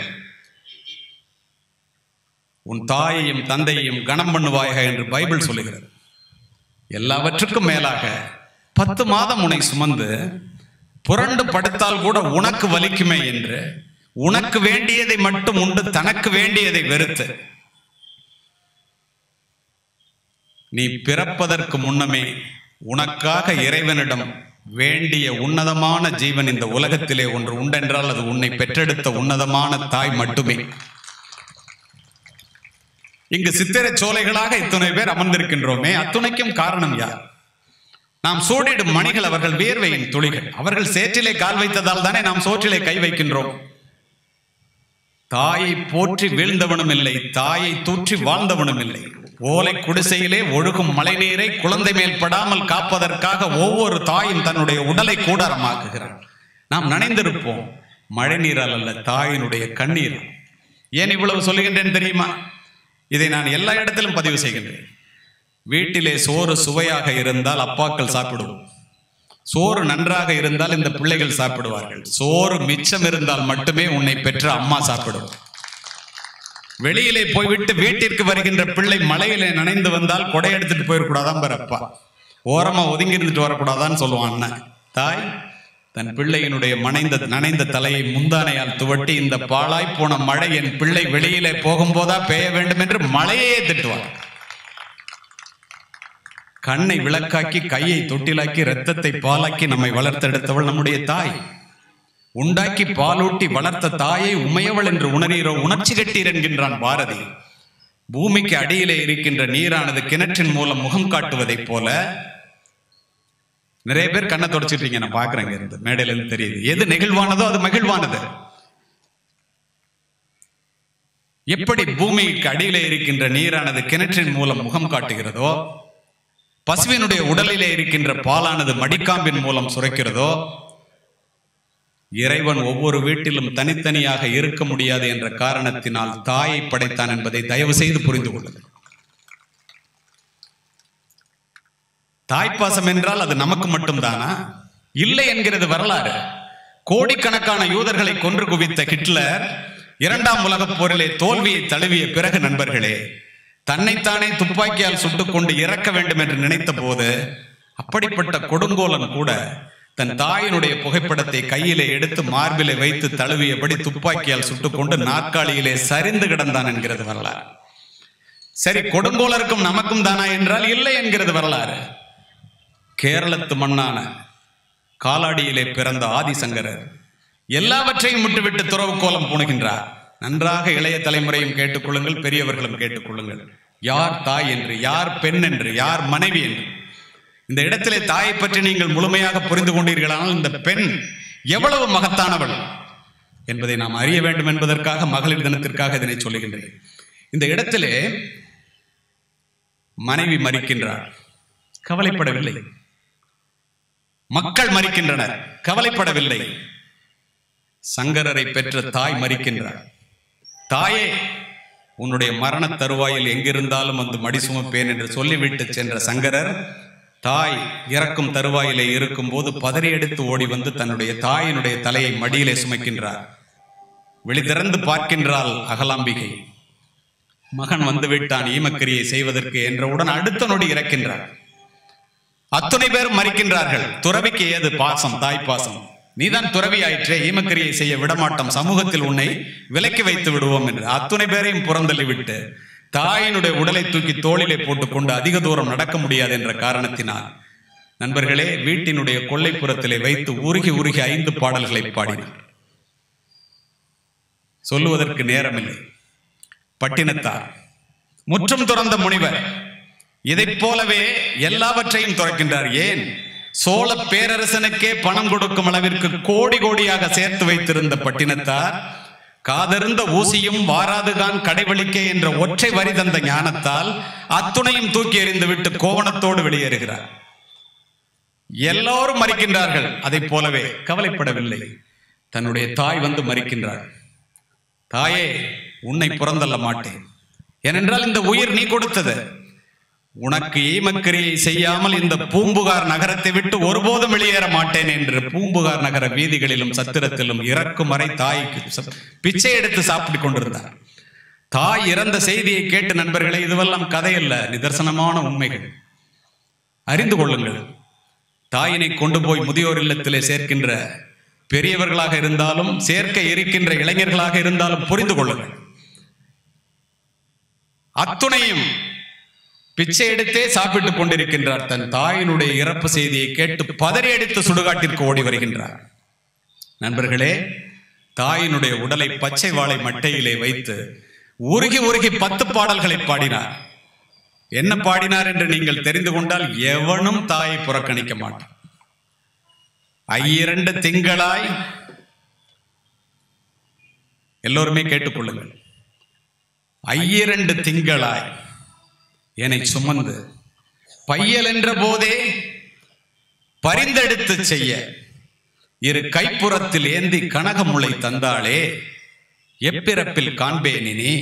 S1: உன் தாயையும் தந்தையையும் கணம் பண்ணுவாயாக என்று பைபிள் சொல்லுகிறது எல்லாவற்றுக்கும் மேலாக பத்து மாதம் உன்னை சுமந்து புரண்டு படுத்தால் கூட உனக்கு வலிக்குமே என்று உனக்கு வேண்டியதை மட்டும் உண்டு தனக்கு வேண்டியதை வெறுத்து நீ பிறப்பதற்கு முன்னமே உனக்காக இறைவனிடம் வேண்டிய உன்னதமான ஜீவன் இந்த உலகத்திலே ஒன்று உண்டென்றால் அது உன்னை பெற்றெடுத்த உன்னதமான தாய் மட்டுமே இங்கு சித்திரை சோலைகளாக இத்துணை பேர் அமர்ந்திருக்கின்றோமே அத்துணைக்கும் காரணம் யார் நாம் சூடிடும் மணிகள் அவர்கள் வியர்வையின் துளிகள் அவர்கள் சேற்றிலே கால் வைத்ததால் தானே நாம் சோற்றிலே கை வைக்கின்றோம் தாயை போற்றி வீழ்ந்தவனும் இல்லை தாயை தூற்றி வாழ்ந்தவனும் இல்லை ஓலை குடிசையிலே ஒழுகும் மழைநீரை குழந்தை மேல் படாமல் காப்பதற்காக ஒவ்வொரு தாயும் தன்னுடைய உடலை கூடாரமாக்குகிறார் நாம் நனைந்திருப்போம் மழை நீரால் அல்ல தாயினுடைய கண்ணீர் ஏன் இவ்வளவு சொல்லுகின்றேன் தெரியுமா இதை நான் எல்லா இடத்திலும் பதிவு செய்கின்றேன் வீட்டிலே சோறு சுவையாக இருந்தால் அப்பாக்கள் சாப்பிடுவோம் சோறு நன்றாக இருந்தால் இந்த பிள்ளைகள் சாப்பிடுவார்கள் சோறு மிச்சம் இருந்தால் மட்டுமே உன்னை பெற்ற அம்மா சாப்பிடும் வெளியிலே போய்விட்டு வீட்டிற்கு வருகின்ற பிள்ளை மலையிலே நனைந்து வந்தால் கொடை எடுத்துட்டு போயிடக்கூடாதான் பரப்பா ஓரமா ஒதுங்கி இருந்துட்டு வரக்கூடாதான்னு சொல்லுவான் அண்ணன் தாய் தன் பிள்ளையினுடைய மனைந்த நனைந்த தலையை முந்தானையால் துவட்டி இந்த பாழாய் போன மழை என் பிள்ளை வெளியிலே போகும்போதா பெய்ய வேண்டும் என்று மழையே திட்டுவார் கண்ணை விளக்காக்கி கையை தொட்டிலாக்கி இரத்தத்தை பாலாக்கி நம்மை வளர்த்தெடுத்தவள் நம்முடைய தாய் உண்டாக்கி பாலூட்டி வளர்த்த தாயை உமையவள் என்று உணரீரோ உணர்ச்சி கட்டீர் என்கின்றான் பாரதி பூமிக்கு அடியிலே இருக்கின்ற நீரானது கிணற்றின் மூலம் முகம் காட்டுவதைப் போல நிறைய பேர் கண்ணை தொடச்சிட்டீங்க நான் பாக்குறேங்க இருந்து மேடையில இருந்து தெரியுது எது நெகிழ்வானதோ அது மகிழ்வானது எப்படி பூமிக்கு அடியிலே இருக்கின்ற நீரானது கிணற்றின் மூலம் முகம் காட்டுகிறதோ பசுவினுடைய உடலிலே இருக்கின்ற பாலானது மடிக்காம்பின் மூலம் சுரக்கிறதோ இறைவன் ஒவ்வொரு வீட்டிலும் தனித்தனியாக இருக்க முடியாது என்ற காரணத்தினால் தாயை படைத்தான் என்பதை தயவு செய்து புரிந்து கொள்ளுங்கள் தாய்ப்பாசம் என்றால் அது நமக்கு மட்டும்தானா இல்லை என்கிறது வரலாறு கோடிக்கணக்கான யூதர்களை கொன்று குவித்த ஹிட்லர் இரண்டாம் உலகப் போரிலே தோல்வியை தழுவிய பிறகு நண்பர்களே தன்னைத்தானே துப்பாக்கியால் சுட்டுக்கொண்டு இறக்க வேண்டும் என்று நினைத்த போது அப்படிப்பட்ட கொடுங்கோலன் கூட தன் தாயினுடைய புகைப்படத்தை கையிலே எடுத்து மார்பிலே வைத்து தழுவியபடி துப்பாக்கியால் சுட்டுக்கொண்டு நாற்காலியிலே சரிந்து கிடந்தான் என்கிறது வரலாறு சரி கொடுங்கோலருக்கும் நமக்கும் தானா என்றால் இல்லை என்கிறது வரலாறு கேரளத்து மண்ணான காலாடியிலே பிறந்த ஆதிசங்கரர் எல்லாவற்றையும் விட்டுவிட்டு துறவு கோலம் பூணுகின்றார் நன்றாக இளைய தலைமுறையும் கேட்டுக்கொள்ளுங்கள் பெரியவர்களும் கேட்டுக்கொள்ளுங்கள் யார் தாய் என்று யார் பெண் என்று யார் மனைவி என்று இந்த இடத்திலே தாயை பற்றி நீங்கள் முழுமையாக புரிந்து கொண்டீர்களானால் இந்த பெண் எவ்வளவு மகத்தானவள் என்பதை நாம் அறிய வேண்டும் என்பதற்காக மகளிர் தினத்திற்காக இதனை சொல்லுகின்றேன் இந்த இடத்திலே மனைவி மறிக்கின்றார் கவலைப்படவில்லை மக்கள் மறிக்கின்றனர் கவலைப்படவில்லை சங்கரரை பெற்ற தாய் மறிக்கின்றார் தாயே உன்னுடைய மரண தருவாயில் எங்கிருந்தாலும் வந்து மடி சுமப்பேன் என்று சொல்லிவிட்டு சென்ற சங்கரர் தாய் இறக்கும் தருவாயிலே இருக்கும் போது பதறி எடுத்து ஓடி வந்து தன்னுடைய தாயினுடைய தலையை மடியிலே சுமக்கின்றார் வெளி திறந்து பார்க்கின்றாள் அகலாம்பிகை மகன் வந்து விட்டான் ஈமக்கிரியை செய்வதற்கு என்றவுடன் அடுத்த நொடி இறக்கின்றார் அத்துணை பேரும் மறிக்கின்றார்கள் துறவிக்கு ஏது பாசம் தாய் பாசம் நீதான் துறவி ஆயிற்றே ஈமக்கிரியை செய்ய விடமாட்டோம் சமூகத்தில் உன்னை விலக்கி வைத்து விடுவோம் என்று அத்துணை பேரையும் புறந்தள்ளி விட்டு தாயினுடைய உடலை தூக்கி தோளிலே போட்டுக்கொண்டு அதிக தூரம் நடக்க முடியாது என்ற காரணத்தினால் நண்பர்களே வீட்டினுடைய கொல்லைப்புறத்திலே வைத்து உருகி உருகி ஐந்து பாடல்களை பாடினார் சொல்லுவதற்கு நேரமில்லை பட்டினத்தார் முற்றும் துறந்த முனிவர் இதைப் போலவே எல்லாவற்றையும் துறக்கின்றார் ஏன் சோழ பேரரசனுக்கே பணம் கொடுக்கும் அளவிற்கு கோடி கோடியாக சேர்த்து வைத்திருந்த பட்டினத்தார் காதருந்த ஊசியும் வாராதுகான் கடைவழிக்கே என்ற ஒற்றை வரி தந்த ஞானத்தால் அத்துணையும் தூக்கி எறிந்துவிட்டு கோவணத்தோடு வெளியேறுகிறார் எல்லோரும் மறிக்கின்றார்கள் அதைப் போலவே கவலைப்படவில்லை தன்னுடைய தாய் வந்து மறிக்கின்றார் தாயே உன்னை புறந்தள்ள மாட்டேன் ஏனென்றால் இந்த உயிர் நீ கொடுத்தது உனக்கு ஈமக்கிரியை செய்யாமல் இந்த பூம்புகார் நகரத்தை விட்டு ஒருபோதும் வெளியேற மாட்டேன் என்று பூம்புகார் நகர வீதிகளிலும் சத்திரத்திலும் இறக்கும் வரை தாய்க்கு ச- பிச்சை எடுத்து சாப்பிட்டுக் கொண்டிருந்தார் தாய் இறந்த செய்தியை கேட்டு நண்பர்களே இதுவெல்லாம் கதையல்ல நிதர்சனமான உண்மைகள் அறிந்து கொள்ளுங்கள் தாயினை கொண்டு போய் முதியோர் இல்லத்திலே சேர்க்கின்ற பெரியவர்களாக இருந்தாலும் சேர்க்க இருக்கின்ற இளைஞர்களாக இருந்தாலும் புரிந்து கொள்ளுங்கள் அத்துணையும் பிச்சை எடுத்தே சாப்பிட்டுக் கொண்டிருக்கின்றார் தன் தாயினுடைய இறப்பு செய்தியை கேட்டு பதறி அடித்து சுடுகாட்டிற்கு ஓடி வருகின்றார் நண்பர்களே தாயினுடைய உடலை பச்சை வாழை மட்டையிலே வைத்து உருகி உருகி பத்து பாடல்களை பாடினார் என்ன பாடினார் என்று நீங்கள் தெரிந்து கொண்டால் எவனும் தாயை புறக்கணிக்க மாட்டான் ஐயிரண்டு திங்களாய் எல்லோருமே கேட்டுக்கொள்ளுங்கள் ஐயிரண்டு திங்களாய் என்னை சுமந்து பையல் என்ற போதே பரிந்தெடுத்து செய்ய இரு கைப்புறத்தில் ஏந்தி கனகமுளை தந்தாளே எப்பிறப்பில் காண்பேனினி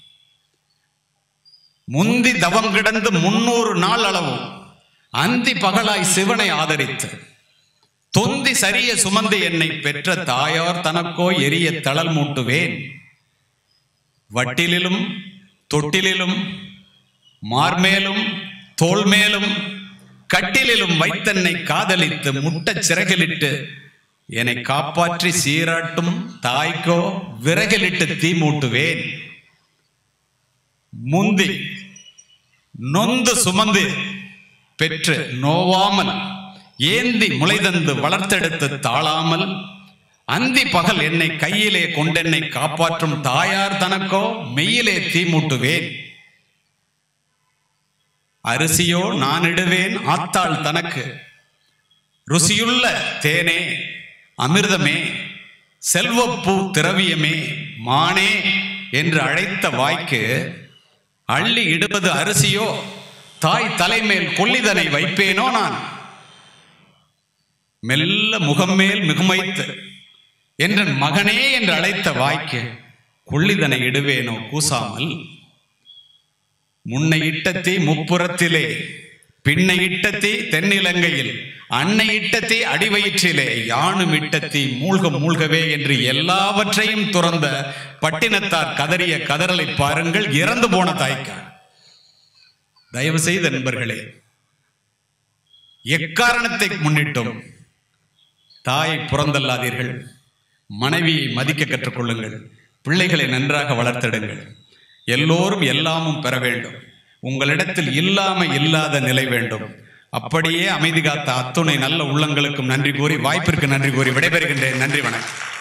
S1: முந்தி தவம் கிடந்து முன்னூறு நாள் அளவும் அந்தி பகலாய் சிவனை ஆதரித்து தொந்தி சரிய சுமந்து என்னை பெற்ற தாயார் தனக்கோ எரிய தளல் மூட்டுவேன் வட்டிலிலும் தொட்டிலிலும் மார்மேலும் தோள் மேலும் கட்டிலிலும் வைத்தன்னை காதலித்து முட்டச் சிறகிலிட்டு என்னை காப்பாற்றி சீராட்டும் தாய்க்கோ விறகிலிட்டு தீ மூட்டுவேன் முந்தி நொந்து சுமந்து பெற்று நோவாமல் ஏந்தி முளைதந்து வளர்த்தெடுத்து தாழாமல் அந்தி பகல் என்னை கையிலே கொண்டென்னை காப்பாற்றும் தாயார் தனக்கோ மெய்யிலே தீ மூட்டுவேன் அரிசியோ நான் இடுவேன் ஆத்தாள் தனக்கு ருசியுள்ள தேனே அமிர்தமே செல்வப்பூ திரவியமே மானே என்று அழைத்த வாய்க்கு அள்ளி இடுவது அரிசியோ தாய் தலைமேல் கொள்ளிதனை வைப்பேனோ நான் மெல்ல முகம்மேல் மிகுமைத்து என்றன் மகனே என்று அழைத்த வாய்க்கு கொள்ளிதனை இடுவேனோ கூசாமல் முன்னை இட்டத்தீ முப்புறத்திலே பின்னை இட்டத்தீ தென்னிலங்கையில் அன்னை இட்டத்தீ அடிவயிற்றிலே யானும் இட்டத்தீ மூழ்க மூழ்கவே என்று எல்லாவற்றையும் துறந்த பட்டினத்தார் கதறிய கதறலை பாருங்கள் இறந்து போன தாய்க்கார் தயவு செய்த நண்பர்களே எக்காரணத்தை முன்னிட்டும் தாயை புறந்தல்லாதீர்கள் மனைவியை மதிக்க கற்றுக்கொள்ளுங்கள் பிள்ளைகளை நன்றாக வளர்த்திடுங்கள் எல்லோரும் எல்லாமும் பெற வேண்டும் உங்களிடத்தில் இல்லாம இல்லாத நிலை வேண்டும் அப்படியே அமைதி காத்த அத்துணை நல்ல உள்ளங்களுக்கும் நன்றி கூறி வாய்ப்பிற்கு நன்றி கூறி விடைபெறுகின்றேன் நன்றி வணக்கம்